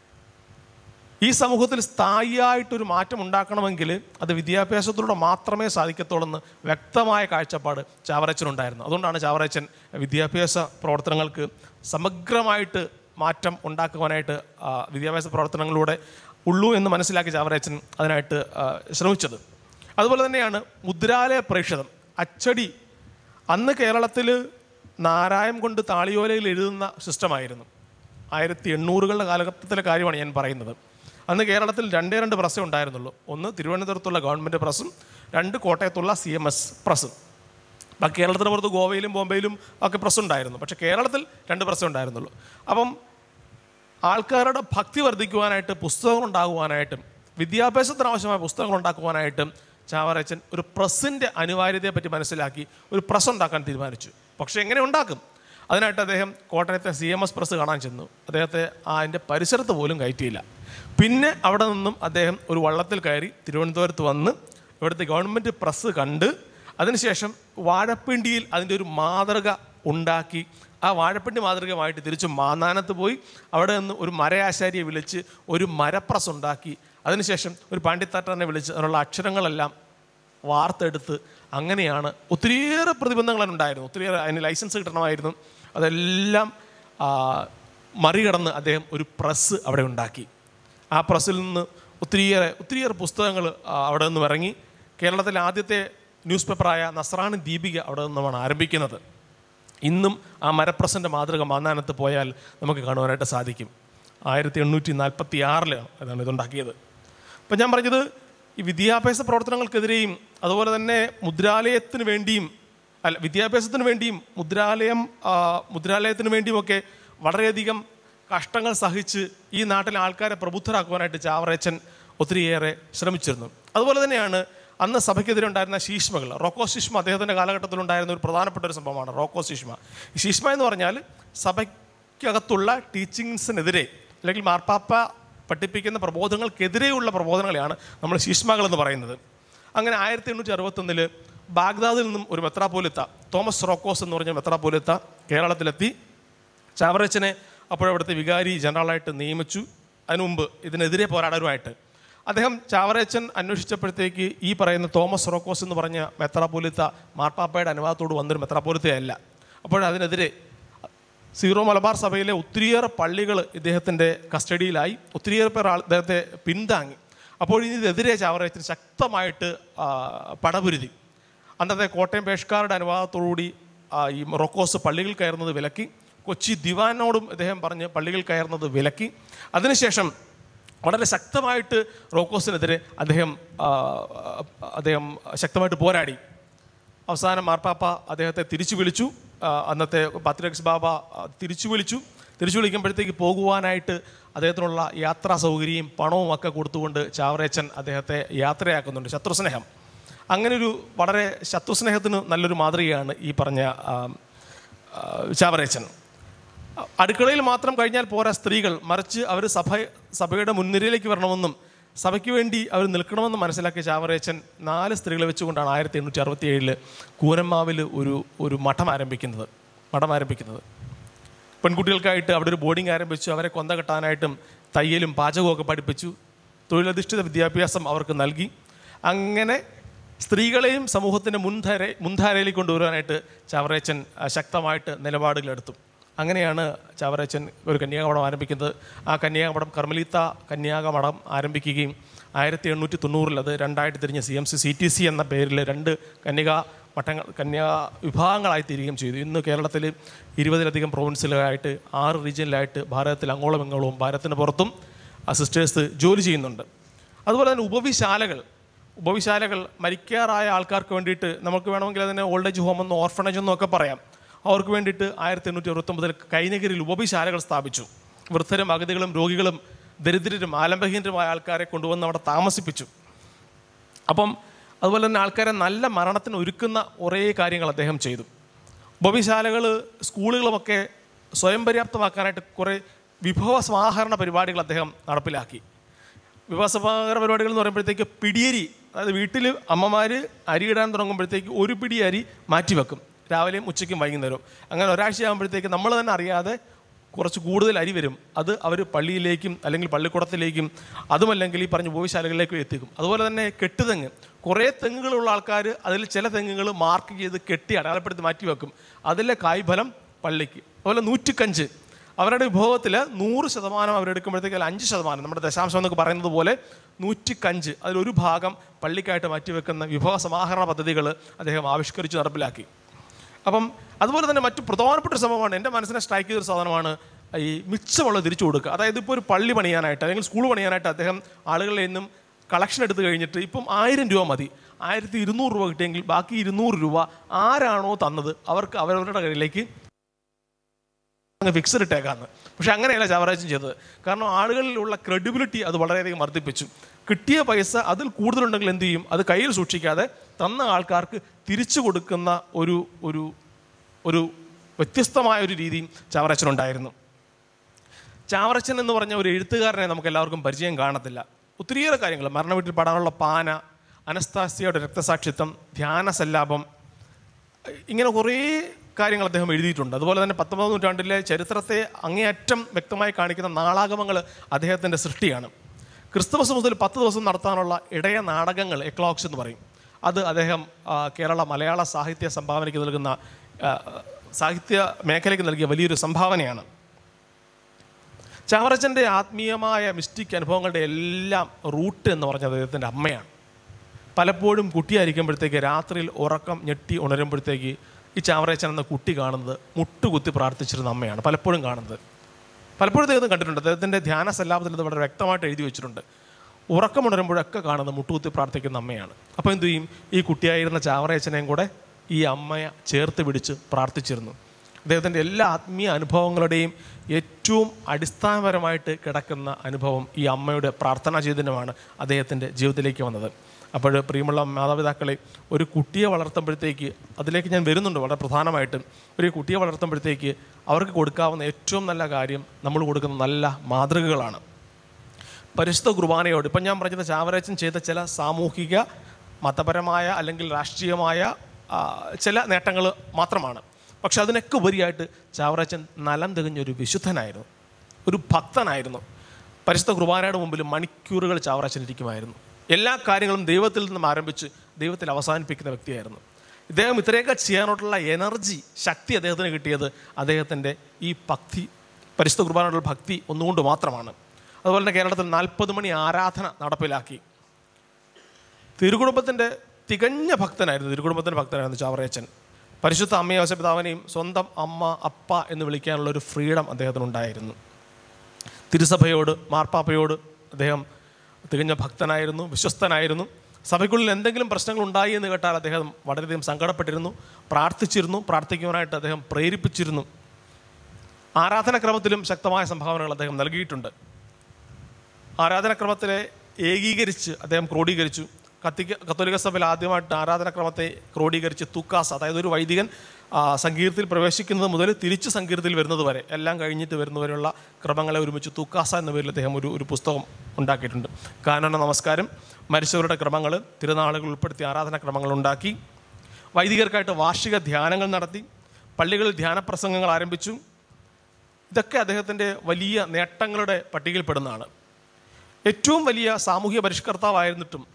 ഈ സമൂഹത്തിൽ സ്ഥായിയായിട്ടൊരു മാറ്റം ഉണ്ടാക്കണമെങ്കിൽ അത് വിദ്യാഭ്യാസത്തിലൂടെ മാത്രമേ സാധിക്കത്തുള്ളൂ എന്ന് വ്യക്തമായ കാഴ്ചപ്പാട് ചാവറച്ചനുണ്ടായിരുന്നു അതുകൊണ്ടാണ് ചാവറച്ചൻ വിദ്യാഭ്യാസ പ്രവർത്തനങ്ങൾക്ക് സമഗ്രമായിട്ട് മാറ്റം ഉണ്ടാക്കുവാനായിട്ട് ആ, വിദ്യാഭ്യാസ പ്രവർത്തനങ്ങളിലൂടെ ഉള്ളൂ എന്ന് മനസ്സിലാക്കി ചാവറച്ചൻ അതിനായിട്ട് ആ, ശ്രമിച്ചത് അതുപോലെ തന്നെയാണ് മുദ്രാലയ പ്രേക്ഷിതം അച്ചടി അന്ന് കേരളത്തിൽ നാരായം കൊണ്ട് താളിയോലയിൽ എഴുതുന്ന സിസ്റ്റമായിരുന്നു ആയിരത്തി എണ്ണൂറുകളുടെ കാലഘട്ടത്തിലെ കാര്യമാണ് ഞാൻ പറയുന്നത് അന്ന് കേരളത്തിൽ രണ്ടേ രണ്ട് പ്രസ്സേ ഉണ്ടായിരുന്നുള്ളൂ ഒന്ന് തിരുവനന്തപുരത്തുള്ള ഗവൺമെൻറ് പ്രസ്സും രണ്ട് കോട്ടയത്തുള്ള സി എം എസ് പ്രസ്സും ബാക്കി കേരളത്തിന് പുറത്ത് ഗോവയിലും ബോംബെയിലും ഒക്കെ പ്രസ് ഉണ്ടായിരുന്നു പക്ഷേ കേരളത്തിൽ രണ്ട് പ്രസ്സേ ഉണ്ടായിരുന്നുള്ളൂ അപ്പം ആൾക്കാരുടെ ഭക്തി വർദ്ധിക്കുവാനായിട്ട് പുസ്തകങ്ങൾ ഉണ്ടാകുവാനായിട്ടും വിദ്യാഭ്യാസത്തിന് ആവശ്യമായ പുസ്തകങ്ങൾ ഉണ്ടാക്കുവാനായിട്ടും ചാവറച്ചൻ ഒരു പ്രസ്സിൻ്റെ അനിവാര്യതയെ പറ്റി മനസ്സിലാക്കി ഒരു പ്രസ് ഉണ്ടാക്കാൻ തീരുമാനിച്ചു പക്ഷേ എങ്ങനെ ഉണ്ടാക്കും അതിനായിട്ട് അദ്ദേഹം കോട്ടയത്തെ സി എം എസ് പ്രസ് കാണാൻ ചെന്നു അദ്ദേഹത്തെ ആ അതിൻ്റെ പരിസരത്ത് പോലും കയറ്റിയില്ല പിന്നെ അവിടെ നിന്നും അദ്ദേഹം ഒരു വള്ളത്തിൽ കയറി തിരുവനന്തപുരത്ത് വന്ന് ഇവിടുത്തെ ഗവൺമെൻറ് പ്രസ് കണ്ട് അതിനുശേഷം വാഴപ്പിണ്ടിയിൽ അതിൻ്റെ ഒരു മാതൃക ഉണ്ടാക്കി ആ വാഴപ്പിണ്ടി മാതൃകമായിട്ട് തിരിച്ച് മാന്നാനത്ത് പോയി അവിടെ നിന്ന് ഒരു മരയാശാരിയെ വിളിച്ച് ഒരു മരപ്രസ് ഉണ്ടാക്കി അതിനുശേഷം ഒരു പാണ്ഡിത്താട്ടനെ വിളിച്ച് അതിനുള്ള അക്ഷരങ്ങളെല്ലാം വാർത്തെടുത്ത് അങ്ങനെയാണ് ഒത്തിരിയേറെ പ്രതിബന്ധങ്ങൾ ഉണ്ടായിരുന്നു ഒത്തിരിയേറെ അതിന് ലൈസൻസ് കിട്ടണമായിരുന്നു അതെല്ലാം ആ, മറികടന്ന് അദ്ദേഹം ഒരു പ്രസ് അവിടെ ഉണ്ടാക്കി ആ പ്രസ്സിൽ നിന്ന് ഒത്തിരിയേറെ ഒത്തിരിയേറെ പുസ്തകങ്ങൾ ആ, അവിടെ നിന്നും ഇറങ്ങി കേരളത്തിലെ ആദ്യത്തെ ന്യൂസ് പേപ്പറായ നസ്രാണി ദീപിക അവിടെ നിന്നുമാണ് ആരംഭിക്കുന്നത് ഇന്നും ആ മരപ്രസൻ്റെ മാതൃക മാന്നാനത്ത് പോയാൽ നമുക്ക് കാണുവാനായിട്ട് സാധിക്കും ആയിരത്തി എണ്ണൂറ്റി നാൽപ്പത്തി ആറിലാണ് അതാണ് ഇതുണ്ടാക്കിയത് അപ്പം ഞാൻ പറഞ്ഞത് ഈ വിദ്യാഭ്യാസ പ്രവർത്തനങ്ങൾക്കെതിരെയും അതുപോലെ തന്നെ മുദ്രാലയത്തിന് വേണ്ടിയും അല്ല വിദ്യാഭ്യാസത്തിന് വേണ്ടിയും മുദ്രാലയം ആ, മുദ്രാലയത്തിന് വേണ്ടിയുമൊക്കെ വളരെയധികം കഷ്ടങ്ങൾ സഹിച്ച് ഈ നാട്ടിലെ ആൾക്കാരെ പ്രബുദ്ധരാക്കുവാനായിട്ട് ചാവറേച്ചൻ ഒത്തിരിയേറെ ശ്രമിച്ചിരുന്നു അതുപോലെ തന്നെയാണ് അന്ന് സഭയ്ക്കെതിരെ ഉണ്ടായിരുന്ന ശീഷ്മകൾ റോക്കോ ശീഷ്മ അദ്ദേഹത്തിൻ്റെ കാലഘട്ടത്തിൽ ഉണ്ടായിരുന്ന ഒരു പ്രധാനപ്പെട്ട ഒരു സംഭവമാണ് റോക്കോ ശീഷ്മ ഈ ശീഷ്മ എന്ന് പറഞ്ഞാൽ സഭയ്ക്കകത്തുള്ള ടീച്ചിങ്സിനെതിരെ അല്ലെങ്കിൽ മാർപ്പാപ്പ പഠിപ്പിക്കുന്ന പ്രബോധനങ്ങൾക്കെതിരെയുള്ള പ്രബോധനങ്ങളെയാണ് നമ്മൾ ശീഷ്മകൾ എന്ന് പറയുന്നത് അങ്ങനെ ആയിരത്തി എണ്ണൂറ്റി അറുപത്തൊന്നില് ബാഗ്ദാദിൽ നിന്നും ഒരു മെത്രാപോലിത്ത തോമസ് റോക്കോസ് എന്ന് പറഞ്ഞ മെത്രാപോലിത്ത കേരളത്തിലെത്തി ചാവറച്ചനെ അപ്പോഴവിടുത്തെ വികാരി ജനറലായിട്ട് നിയമിച്ചു അതിനു മുമ്പ് ഇതിനെതിരെ പോരാടാനുമായിട്ട് അദ്ദേഹം ചാവറേച്ചൻ അന്വേഷിച്ചപ്പോഴത്തേക്ക് ഈ പറയുന്ന തോമസ് റോക്കോസ് എന്ന് പറഞ്ഞ മെത്രാപോലിത്ത മാർപ്പാപ്പയുടെ അനുവാദത്തോട് വന്നൊരു മെത്രാപോലിത്തയല്ല അപ്പോഴതിനെതിരെ സീറോ മലബാർ സഭയിലെ ഒത്തിരിയേറെ പള്ളികൾ ഇദ്ദേഹത്തിൻ്റെ കസ്റ്റഡിയിലായി ഒത്തിരിയേറെ പേർ ആൾ ഇദ്ദേഹത്തെ പിന്താങ്ങി അപ്പോൾ ഇതിനെതിരെ ചാവറേച്ചൻ ശക്തമായിട്ട് ആ, പടപുരുതി അന്നത്തെ കോട്ടയം പേഷ്കാരുടെ അനുവാദത്തോടുകൂടി ആ, ഈ റൊക്കോസ് പള്ളികൾ കയറുന്നത് വിലക്കി കൊച്ചി ദിവാനോടും ഇദ്ദേഹം പറഞ്ഞ് പള്ളികൾ കയറുന്നത് വിലക്കി അതിനുശേഷം വളരെ ശക്തമായിട്ട് റോക്കോസിനെതിരെ അദ്ദേഹം ആ, അദ്ദേഹം ശക്തമായിട്ട് പോരാടി അവസാനം മാർപ്പാപ്പ അദ്ദേഹത്തെ തിരിച്ചു വിളിച്ചു ആ, അന്നത്തെ പാത്രിയക്സ് ബാബ ആ, തിരിച്ചു വിളിച്ചു തിരിച്ചു വിളിക്കുമ്പോഴത്തേക്ക് പോകുവാനായിട്ട് അദ്ദേഹത്തിനുള്ള യാത്രാ സൗകര്യവും പണവും ഒക്കെ കൊടുത്തുകൊണ്ട് ചാവറേച്ചൻ അദ്ദേഹത്തെ യാത്രയാക്കുന്നുണ്ട് ശത്രുസ്നേഹം അങ്ങനെ ഒരു വളരെ ശത്രുസ്നേഹത്തിന് നല്ലൊരു മാതൃകയാണ് ഈ പറഞ്ഞ ആ, ആ, ചാവറേച്ചൻ അടുക്കളയിൽ മാത്രം കഴിഞ്ഞാൽ പോരാ സ്ത്രീകൾ മറിച്ച് അവർ സഭ സഭയുടെ മുൻനിരയിലേക്ക് വരണമെന്നും സഭയ്ക്ക് വേണ്ടി അവർ നിൽക്കണമെന്നും മനസ്സിലാക്കിയ ചാവറേച്ചൻ നാല് സ്ത്രീകളെ വെച്ചുകൊണ്ടാണ് ആയിരത്തി എണ്ണൂറ്റി അറുപത്തി ഏഴില് കൂനമ്മാവിൽ ഒരു ഒരു മഠം ആരംഭിക്കുന്നത് മഠം ആരംഭിക്കുന്നത് പെൺകുട്ടികൾക്കായിട്ട് അവിടെ ഒരു ബോർഡിംഗ് ആരംഭിച്ചു അവരെ കൊന്ത കെട്ടാനായിട്ടും തയ്യലും പാചകമൊക്കെ പഠിപ്പിച്ചു തൊഴിലധിഷ്ഠിത വിദ്യാഭ്യാസം അവർക്ക് നൽകി അങ്ങനെ സ്ത്രീകളെയും സമൂഹത്തിൻ്റെ മുൻധാര മുൻധാരയിലേക്ക് കൊണ്ടുവരാനായിട്ട് ചാവറേച്ചൻ ആ, ശക്തമായിട്ട് നിലപാടുകളെടുത്തു അങ്ങനെയാണ് ചാവറേച്ചൻ ഒരു കന്യാകമഠം ആരംഭിക്കുന്നത് ആ കന്യാകമഠം കർമ്മലീത്ത കന്യാകമഠം ആരംഭിക്കുകയും ആയിരത്തി എണ്ണൂറ്റി തൊണ്ണൂറിൽ അത് രണ്ടായിട്ട് തിരിഞ്ഞ C M C C T C എന്ന പേരിൽ രണ്ട് കന്യക മഠങ്ങൾ കന്യാ വിഭാഗങ്ങളായി തീരുകയും ചെയ്തു ഇന്ന് കേരളത്തിൽ ഇരുപതിലധികം പ്രൊവിൻസിലായിട്ട് ആറ് റീജിയനിലായിട്ട് ഭാരതത്തിൽ അങ്ങോളം ഇങ്ങോളവും ഭാരതത്തിന് പുറത്തും ആ സിസ്റ്റേഴ്സ് ജോലി ചെയ്യുന്നുണ്ട് അതുപോലെ തന്നെ ഉപവിശാലകൾ ഉപവിശാലകൾ മരിക്കാറായ ആൾക്കാർക്ക് വേണ്ടിയിട്ട് നമുക്ക് വേണമെങ്കിൽ അതിനെ ഓൾഡ് ഏജ് ഹോം എന്നോ ഓർഫണേജ് എന്നോ ഒക്കെ പറയാം അവർക്ക് വേണ്ടിയിട്ട് ആയിരത്തി എണ്ണൂറ്റി അറുപത്തൊമ്പതിൽ കൈനഗിരിയിൽ ഉപവിശാലകൾ സ്ഥാപിച്ചു വൃദ്ധരും അഗതികളും രോഗികളും ദരിദ്രരും ആലംബഹീനരുമായ ആൾക്കാരെ കൊണ്ടുവന്ന് അവിടെ താമസിപ്പിച്ചു അപ്പം അതുപോലെ തന്നെ ആൾക്കാരെ നല്ല മരണത്തിന് ഒരുക്കുന്ന കുറേ കാര്യങ്ങൾ അദ്ദേഹം ചെയ്തു ഉപവിശാലകൾ സ്കൂളുകളുമൊക്കെ സ്വയം പര്യാപ്തമാക്കാനായിട്ട് കുറേ വിഭവ സമാഹരണ പരിപാടികൾ അദ്ദേഹം നടപ്പിലാക്കി വിഭവ സമാഹരണ പരിപാടികൾ എന്ന് പറയുമ്പോഴത്തേക്ക് പിടിയരി അതായത് വീട്ടിൽ അമ്മമാർ അരി ഇടാൻ തുടങ്ങുമ്പോഴത്തേക്ക് ഒരു പിടി അരി മാറ്റി വെക്കും രാവിലെയും ഉച്ചയ്ക്കും വൈകുന്നേരവും അങ്ങനെ ഒരാഴ്ച ആകുമ്പോഴത്തേക്ക് നമ്മൾ തന്നെ അറിയാതെ കുറച്ച് കൂടുതൽ അരി വരും അത് അവർ പള്ളിയിലേക്കും അല്ലെങ്കിൽ പള്ളിക്കുടത്തിലേക്കും അതുമല്ലെങ്കിൽ ഈ പറഞ്ഞ ഉപവിശാലകളിലേക്കും എത്തിക്കും അതുപോലെ തന്നെ കെട്ടുതെങ്ങ് കുറേ തെങ്ങുകളുള്ള ആൾക്കാർ അതിൽ ചില തെങ്ങുകൾ മാർക്ക് ചെയ്ത് കെട്ടി അടയാളപ്പെടുത്തി മാറ്റി വെക്കും അതിലെ കായ്ഫലം പള്ളിക്ക് അതുപോലെ നൂറ്റിക്കഞ്ച് അവരുടെ വിഭവത്തിൽ നൂറ് ശതമാനം അവരെടുക്കുമ്പോഴത്തേക്ക് അതിൽ അഞ്ച് ശതമാനം നമ്മുടെ ദശാംശം എന്നൊക്കെ പറയുന്നത് പോലെ നൂറ്റിക്കഞ്ച് അതിലൊരു ഭാഗം പള്ളിക്കായിട്ട് മാറ്റിവെക്കുന്ന വിഭവ സമാഹരണ പദ്ധതികൾ അദ്ദേഹം ആവിഷ്കരിച്ച് നടപ്പിലാക്കി അപ്പം അതുപോലെ തന്നെ മറ്റു പ്രധാനപ്പെട്ട ഒരു സംഭവമാണ് എൻ്റെ മനസ്സിനെ സ്ട്രൈക്ക് ചെയ്തൊരു സാധനമാണ് ഈ മിച്ചമുള്ളത് തിരിച്ചു കൊടുക്കുക അതായത് ഇപ്പോൾ ഒരു പള്ളി പണിയാനായിട്ട് അല്ലെങ്കിൽ സ്കൂൾ പണിയാനായിട്ട് അദ്ദേഹം ആളുകളിൽ നിന്നും കളക്ഷൻ എടുത്തു കഴിഞ്ഞിട്ട് ഇപ്പം ആയിരം രൂപ മതി ആയിരത്തി ഇരുന്നൂറ് രൂപ കിട്ടിയെങ്കിൽ ബാക്കി ഇരുന്നൂറ് രൂപ ആരാണോ തന്നത് അവർക്ക് അവരവരുടെ കയ്യിലേക്ക് അങ്ങ് ഫിക്സഡ് ഇട്ടേക്കാന്ന് പക്ഷെ അങ്ങനെയല്ല ചാവറാജൻ ചെയ്തത് കാരണം ആളുകളിലുള്ള ക്രെഡിബിലിറ്റി അത് വളരെയധികം വർദ്ധിപ്പിച്ചു കിട്ടിയ പൈസ അതിൽ കൂടുതലുണ്ടെങ്കിൽ എന്ത് ചെയ്യും അത് കയ്യിൽ സൂക്ഷിക്കാതെ തന്ന ആൾക്കാർക്ക് തിരിച്ചു കൊടുക്കുന്ന ഒരു ഒരു ഒരു വ്യത്യസ്തമായ ഒരു രീതിയും ചാവറച്ചനുണ്ടായിരുന്നു ചാവറച്ചൻ എന്ന് പറഞ്ഞ ഒരു എഴുത്തുകാരനെ നമുക്ക് എല്ലാവർക്കും പരിചയം കാണത്തില്ല ഒത്തിരിയേറെ കാര്യങ്ങൾ മരണ വീട്ടിൽ പാടാനുള്ള പാന അനസ്താസിയയുടെ രക്തസാക്ഷിത്വം ധ്യാന സല്ലാപം ഇങ്ങനെ കുറേ കാര്യങ്ങൾ അദ്ദേഹം എഴുതിയിട്ടുണ്ട് അതുപോലെ തന്നെ പത്തൊമ്പതാം നൂറ്റാണ്ടിലെ ചരിത്രത്തെ അങ്ങേയറ്റം വ്യക്തമായി കാണിക്കുന്ന നാളാഗമങ്ങൾ അദ്ദേഹത്തിൻ്റെ സൃഷ്ടിയാണ് ക്രിസ്തുമസ് മുതൽ പത്ത് ദിവസം നടത്താനുള്ള ഇടയ നാടകങ്ങൾ എക്ലോക്സ് എന്ന് പറയും അത് അദ്ദേഹം ആ, കേരള മലയാള സാഹിത്യ സംഭാവനയ്ക്ക് നൽകുന്ന ആ, സാഹിത്യ മേഖലയ്ക്ക് നൽകിയ വലിയൊരു സംഭാവനയാണ് ചാവറച്ചൻ്റെ ആത്മീയമായ മിസ്റ്റിക് അനുഭവങ്ങളുടെ എല്ലാം റൂട്ട് എന്ന് പറഞ്ഞത് അദ്ദേഹത്തിൻ്റെ അമ്മയാണ് പലപ്പോഴും കുട്ടിയായിരിക്കുമ്പോഴത്തേക്ക് രാത്രിയിൽ ഉറക്കം ഞെട്ടി ഉണരുമ്പോഴത്തേക്ക് ഈ ചാവറേച്ചൻ എന്ന കുട്ടി കാണുന്നത് മുട്ടുകുത്തി പ്രാർത്ഥിച്ചിരുന്ന അമ്മയാണ് പലപ്പോഴും കാണുന്നത് പലപ്പോഴും അദ്ദേഹം കണ്ടിട്ടുണ്ട് അദ്ദേഹത്തിൻ്റെ ധ്യാന സല്ലാപത്തിൽ ഇത് വളരെ വ്യക്തമായിട്ട് എഴുതി വെച്ചിട്ടുണ്ട് ഉറക്കമുണരുമ്പോഴൊക്കെ കാണുന്നത് മുട്ടുകുത്തി പ്രാർത്ഥിക്കുന്ന അമ്മയാണ് അപ്പോൾ എന്തു ചെയ്യും ഈ കുട്ടിയായിരുന്ന ചാവറേച്ചനെയും കൂടെ ഈ അമ്മയെ ചേർത്ത് പിടിച്ച് പ്രാർത്ഥിച്ചിരുന്നു അദ്ദേഹത്തിൻ്റെ എല്ലാ ആത്മീയ അനുഭവങ്ങളുടെയും ഏറ്റവും അടിസ്ഥാനപരമായിട്ട് കിടക്കുന്ന അനുഭവം ഈ അമ്മയുടെ പ്രാർത്ഥനാ ചൈതന്യമാണ് അദ്ദേഹത്തിൻ്റെ ജീവിതത്തിലേക്ക് വന്നത് അപ്പോൾ പ്രിയമുള്ള മാതാപിതാക്കളെ ഒരു കുട്ടിയെ വളർത്തുമ്പോഴത്തേക്ക് അതിലേക്ക് ഞാൻ വരുന്നുണ്ട് വളരെ പ്രധാനമായിട്ടും ഒരു കുട്ടിയെ വളർത്തുമ്പോഴത്തേക്ക് അവർക്ക് കൊടുക്കാവുന്ന ഏറ്റവും നല്ല കാര്യം നമ്മൾ കൊടുക്കുന്ന നല്ല മാതൃകകളാണ് പരിശുദ്ധ കുർബാനയോട് ഇപ്പം ഞാൻ പറഞ്ഞത് ചാവറച്ചൻ ചെയ്ത ചില സാമൂഹിക മതപരമായ അല്ലെങ്കിൽ രാഷ്ട്രീയമായ ആ, ചില നേട്ടങ്ങൾ മാത്രമാണ് പക്ഷെ അതിനൊക്കെ ഉപരിയായിട്ട് ചാവറച്ചൻ നലം തികഞ്ഞൊരു വിശുദ്ധനായിരുന്നു ഒരു ഭക്തനായിരുന്നു പരിശുദ്ധ കുർബാനയുടെ മുമ്പിൽ മണിക്കൂറുകൾ ചാവറച്ചൻ ഇരിക്കുമായിരുന്നു എല്ലാ കാര്യങ്ങളും ദൈവത്തിൽ നിന്നും ആരംഭിച്ച് ദൈവത്തിൽ അവസാനിപ്പിക്കുന്ന വ്യക്തിയായിരുന്നു ഇദ്ദേഹം ഇത്രയൊക്കെ ചെയ്യാനായിട്ടുള്ള എനർജി ശക്തി അദ്ദേഹത്തിന് കിട്ടിയത് അദ്ദേഹത്തിൻ്റെ ഈ ഭക്തി പരിശുദ്ധ കുർബാനയോടുള്ള ഭക്തി ഒന്നുകൊണ്ട് മാത്രമാണ് അതുപോലെ തന്നെ കേരളത്തിൽ നാൽപ്പത് മണി ആരാധന നടപ്പിലാക്കി തിരുകുടുംബത്തിൻ്റെ തികഞ്ഞ ഭക്തനായിരുന്നു തിരുകുടുംബത്തിൻ്റെ ഭക്തനായിരുന്നു ചാവറയച്ചൻ പരിശുദ്ധ അമ്മയും യോസപിതാവിനെയും സ്വന്തം അമ്മ അപ്പ എന്ന് വിളിക്കാനുള്ള ഒരു ഫ്രീഡം അദ്ദേഹത്തിനുണ്ടായിരുന്നു തിരുസഭയോട് മാർപ്പാപ്പയോട് അദ്ദേഹം തികഞ്ഞ ഭക്തനായിരുന്നു വിശ്വസ്തനായിരുന്നു സഭയ്ക്കുള്ളിൽ എന്തെങ്കിലും പ്രശ്നങ്ങൾ ഉണ്ടായി എന്ന് കേട്ടാൽ അദ്ദേഹം വളരെയധികം സങ്കടപ്പെട്ടിരുന്നു പ്രാർത്ഥിച്ചിരുന്നു പ്രാർത്ഥിക്കുവാനായിട്ട് അദ്ദേഹം പ്രേരിപ്പിച്ചിരുന്നു ആരാധനാക്രമത്തിലും ശക്തമായ സംഭാവനകൾ അദ്ദേഹം നൽകിയിട്ടുണ്ട് ആരാധനാക്രമത്തിലെ ഏകീകരിച്ച് അദ്ദേഹം ക്രോഡീകരിച്ചു കത്തിക്ക കത്തോലിക്ക സഭയിൽ ആദ്യമായിട്ട് ആരാധനാക്രമത്തെ ക്രോഡീകരിച്ച് തുക്കാസ് അതായത് ഒരു വൈദികൻ ആ, സംഗീതത്തിൽ പ്രവേശിക്കുന്നത് മുതൽ തിരിച്ച് സംഗീതത്തിൽ വരുന്നത് വരെ എല്ലാം കഴിഞ്ഞിട്ട് വരുന്നവരെയുള്ള ക്രമങ്ങളെ ഒരുമിച്ച് തുക്കാസ എന്ന പേരിൽ അദ്ദേഹം ഒരു ഒരു പുസ്തകം ഉണ്ടാക്കിയിട്ടുണ്ട് കാനന നമസ്കാരം മരിച്ചവരുടെ ക്രമങ്ങൾ തിരുനാളുകൾ ഉൾപ്പെടുത്തിയ ആരാധനാക്രമങ്ങൾ ഉണ്ടാക്കി വൈദികർക്കായിട്ട് വാർഷിക ധ്യാനങ്ങൾ നടത്തി പള്ളികളിൽ ധ്യാനപ്രസംഗങ്ങൾ ആരംഭിച്ചു ഇതൊക്കെ അദ്ദേഹത്തിൻ്റെ വലിയ നേട്ടങ്ങളുടെ പട്ടികയിൽപ്പെടുന്നതാണ് ഏറ്റവും വലിയ സാമൂഹിക പരിഷ്കർത്താവായിരുന്നിട്ടും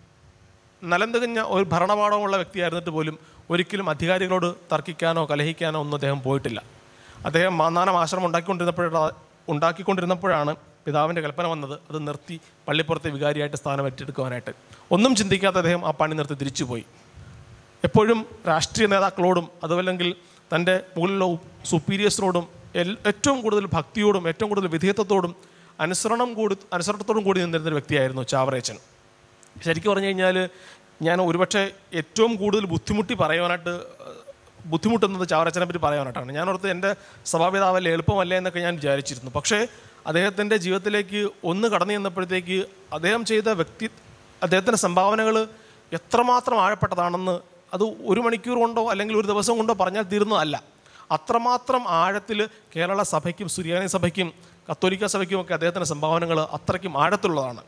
നലം തികഞ്ഞ ഒരു ഭരണപാഠമുള്ള വ്യക്തിയായിരുന്നിട്ട് പോലും ഒരിക്കലും അധികാരികളോട് തർക്കിക്കാനോ കലഹിക്കാനോ ഒന്നും അദ്ദേഹം പോയിട്ടില്ല അദ്ദേഹം മാന്നാനം ആശ്രമം ഉണ്ടാക്കിക്കൊണ്ടിരുന്നപ്പോഴാണ് ഉണ്ടാക്കിക്കൊണ്ടിരുന്നപ്പോഴാണ് പിതാവിൻ്റെ കൽപ്പന വന്നത് അത് നിർത്തി പള്ളിപ്പുറത്തെ വികാരിയായിട്ട് സ്ഥാനം ഏറ്റെടുക്കുവാനായിട്ട് ഒന്നും ചിന്തിക്കാത്ത അദ്ദേഹം ആ പണി നിർത്തി തിരിച്ചുപോയി എപ്പോഴും രാഷ്ട്രീയ നേതാക്കളോടും അതുമല്ലെങ്കിൽ തൻ്റെ മുകളിലുള്ള സുപ്പീരിയേഴ്സിനോടും എൽ ഏറ്റവും കൂടുതൽ ഭക്തിയോടും ഏറ്റവും കൂടുതൽ വിധേയത്വത്തോടും അനുസരണം കൂടി അനുസരണത്തോടും കൂടി നിന്നിരുന്ന ഒരു വ്യക്തിയായിരുന്നു ചാവറേച്ചൻ ശരിക്കും പറഞ്ഞു കഴിഞ്ഞാൽ ഞാൻ ഒരുപക്ഷെ ഏറ്റവും കൂടുതൽ ബുദ്ധിമുട്ടി പറയുവാനായിട്ട് ഏഹ്, ബുദ്ധിമുട്ടുന്നത് ചാവറച്ചനെ പറ്റി പറയാനായിട്ടാണ് ഞാൻ ഓർത്ത് എൻ്റെ സഭാപിതാവല്ലേ എളുപ്പമല്ലേ എന്നൊക്കെ ഞാൻ വിചാരിച്ചിരുന്നു പക്ഷേ അദ്ദേഹത്തിൻ്റെ ജീവിതത്തിലേക്ക് ഒന്ന് കടന്നു ചെന്നപ്പോഴത്തേക്ക് അദ്ദേഹം ചെയ്ത വ്യക്തി അദ്ദേഹത്തിൻ്റെ സംഭാവനകൾ എത്രമാത്രം ആഴപ്പെട്ടതാണെന്ന് അത് ഒരു മണിക്കൂർ കൊണ്ടോ അല്ലെങ്കിൽ ഒരു ദിവസം കൊണ്ടോ പറഞ്ഞാൽ തീർന്നതല്ല അത്രമാത്രം ആഴത്തിൽ കേരള സഭയ്ക്കും സുറിയാനി സഭയ്ക്കും കത്തോലിക്ക സഭയ്ക്കും ഒക്കെ അദ്ദേഹത്തിൻ്റെ സംഭാവനകൾ അത്രയ്ക്കും ആഴത്തിലുള്ളതാണ്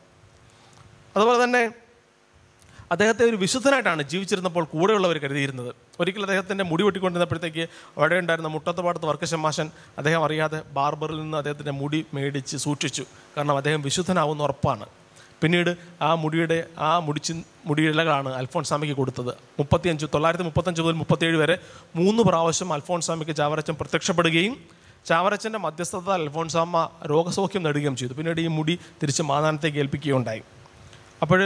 അതുപോലെ തന്നെ അദ്ദേഹത്തെ ഒരു വിശുദ്ധനായിട്ടാണ് ജീവിച്ചിരുന്നപ്പോൾ കൂടെയുള്ളവർ കരുതിയിരുന്നത് ഒരിക്കൽ അദ്ദേഹത്തിൻ്റെ മുടി വെട്ടിക്കൊണ്ടിരുന്നപ്പോഴത്തേക്ക് അവിടെ ഉണ്ടായിരുന്ന മുട്ടത്തുപാടത്ത് വർക്കശമാശൻ അദ്ദേഹം അറിയാതെ ബാർബറിൽ നിന്ന് അദ്ദേഹത്തിൻ്റെ മുടി മേടിച്ച് സൂക്ഷിച്ചു കാരണം അദ്ദേഹം വിശുദ്ധനാവുന്ന ഉറപ്പാണ് പിന്നീട് ആ മുടിയുടെ ആ മുടിച്ചി മുടിയിഴകളാണ് അൽഫോൺസാമയ്ക്ക് കൊടുത്തത് മുപ്പത്തിയഞ്ച് തൊള്ളായിരത്തി മുപ്പത്തഞ്ച് മുതൽ മുപ്പത്തേഴ് വരെ മൂന്ന് പ്രാവശ്യം അൽഫോൺസാമയ്ക്ക് ചാവറച്ചൻ പ്രത്യക്ഷപ്പെടുകയും ചാവറച്ചൻ്റെ മധ്യസ്ഥത അൽഫോൺസാമ്മ രോഗസൗഖ്യം നേടുകയും ചെയ്തു പിന്നീട് ഈ മുടി തിരിച്ച് മാതാനത്തേക്ക് ഏൽപ്പിക്കുകയുണ്ടായി അപ്പോൾ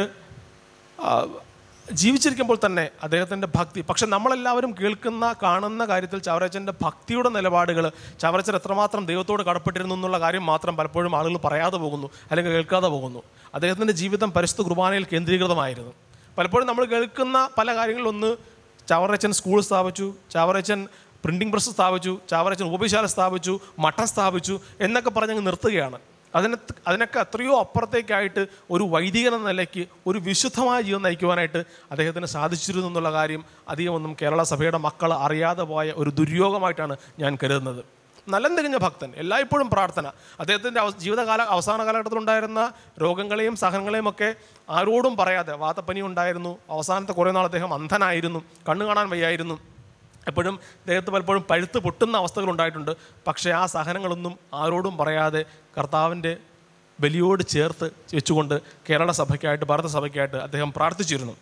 ആ, ജീവിച്ചിരിക്കുമ്പോൾ തന്നെ അദ്ദേഹത്തിൻ്റെ ഭക്തി പക്ഷെ നമ്മളെല്ലാവരും കേൾക്കുന്ന കാണുന്ന കാര്യത്തിൽ ചാവറച്ചൻ്റെ ഭക്തിയുടെ നിലപാടുകൾ ചാവറച്ചൻ എത്രമാത്രം ദൈവത്തോട് കടപ്പെട്ടിരുന്നു എന്നുള്ള കാര്യം മാത്രം പലപ്പോഴും ആളുകൾ പറയാതെ പോകുന്നു അല്ലെങ്കിൽ കേൾക്കാതെ പോകുന്നു അദ്ദേഹത്തിൻ്റെ ജീവിതം പരിശുദ്ധ കുർബാനയിൽ കേന്ദ്രീകൃതമായിരുന്നു പലപ്പോഴും നമ്മൾ കേൾക്കുന്ന പല കാര്യങ്ങളിലൊന്ന് ചാവറച്ചൻ സ്കൂൾ സ്ഥാപിച്ചു ചാവറച്ചൻ പ്രിൻറ്റിംഗ് പ്രസ് സ്ഥാപിച്ചു ചാവറച്ചൻ ഉപവിശാല സ്ഥാപിച്ചു മഠം സ്ഥാപിച്ചു എന്നൊക്കെ പറഞ്ഞങ്ങ് നിർത്തുകയാണ് അതിന് അതിനൊക്കെ എത്രയോ അപ്പുറത്തേക്കായിട്ട് ഒരു വൈദികൻ എന്ന നിലയ്ക്ക് ഒരു വിശുദ്ധമായ ജീവൻ നയിക്കുവാനായിട്ട് അദ്ദേഹത്തിന് സാധിച്ചിരുന്നു എന്നുള്ള കാര്യം അധികമൊന്നും കേരള സഭയുടെ മക്കൾ അറിയാതെ പോയ ഒരു ദുര്യോഗമായിട്ടാണ് ഞാൻ കരുതുന്നത് നല്ലം തികഞ്ഞ ഭക്തൻ എല്ലായ്പ്പോഴും പ്രാർത്ഥന അദ്ദേഹത്തിൻ്റെ അവ ജീവിതകാല അവസാന കാലഘട്ടത്തിലുണ്ടായിരുന്ന രോഗങ്ങളെയും സഹനങ്ങളെയും ഒക്കെ ആരോടും പറയാതെ വാതപ്പനി ഉണ്ടായിരുന്നു അവസാനത്തെ കുറേ നാൾ അദ്ദേഹം അന്ധനായിരുന്നു കണ്ണു കാണാൻ വയ്യായിരുന്നു എപ്പോഴും ദേഹത്ത് പലപ്പോഴും പഴുത്ത് പൊട്ടുന്ന അവസ്ഥകൾ ഉണ്ടായിട്ടുണ്ട് പക്ഷേ ആ സഹനങ്ങളൊന്നും ആരോടും പറയാതെ കർത്താവിൻ്റെ ബലിയോട് ചേർത്ത് വെച്ചുകൊണ്ട് കേരള സഭയ്ക്കായിട്ട് ഭാരത സഭയ്ക്കായിട്ട് അദ്ദേഹം പ്രാർത്ഥിച്ചിരുന്നു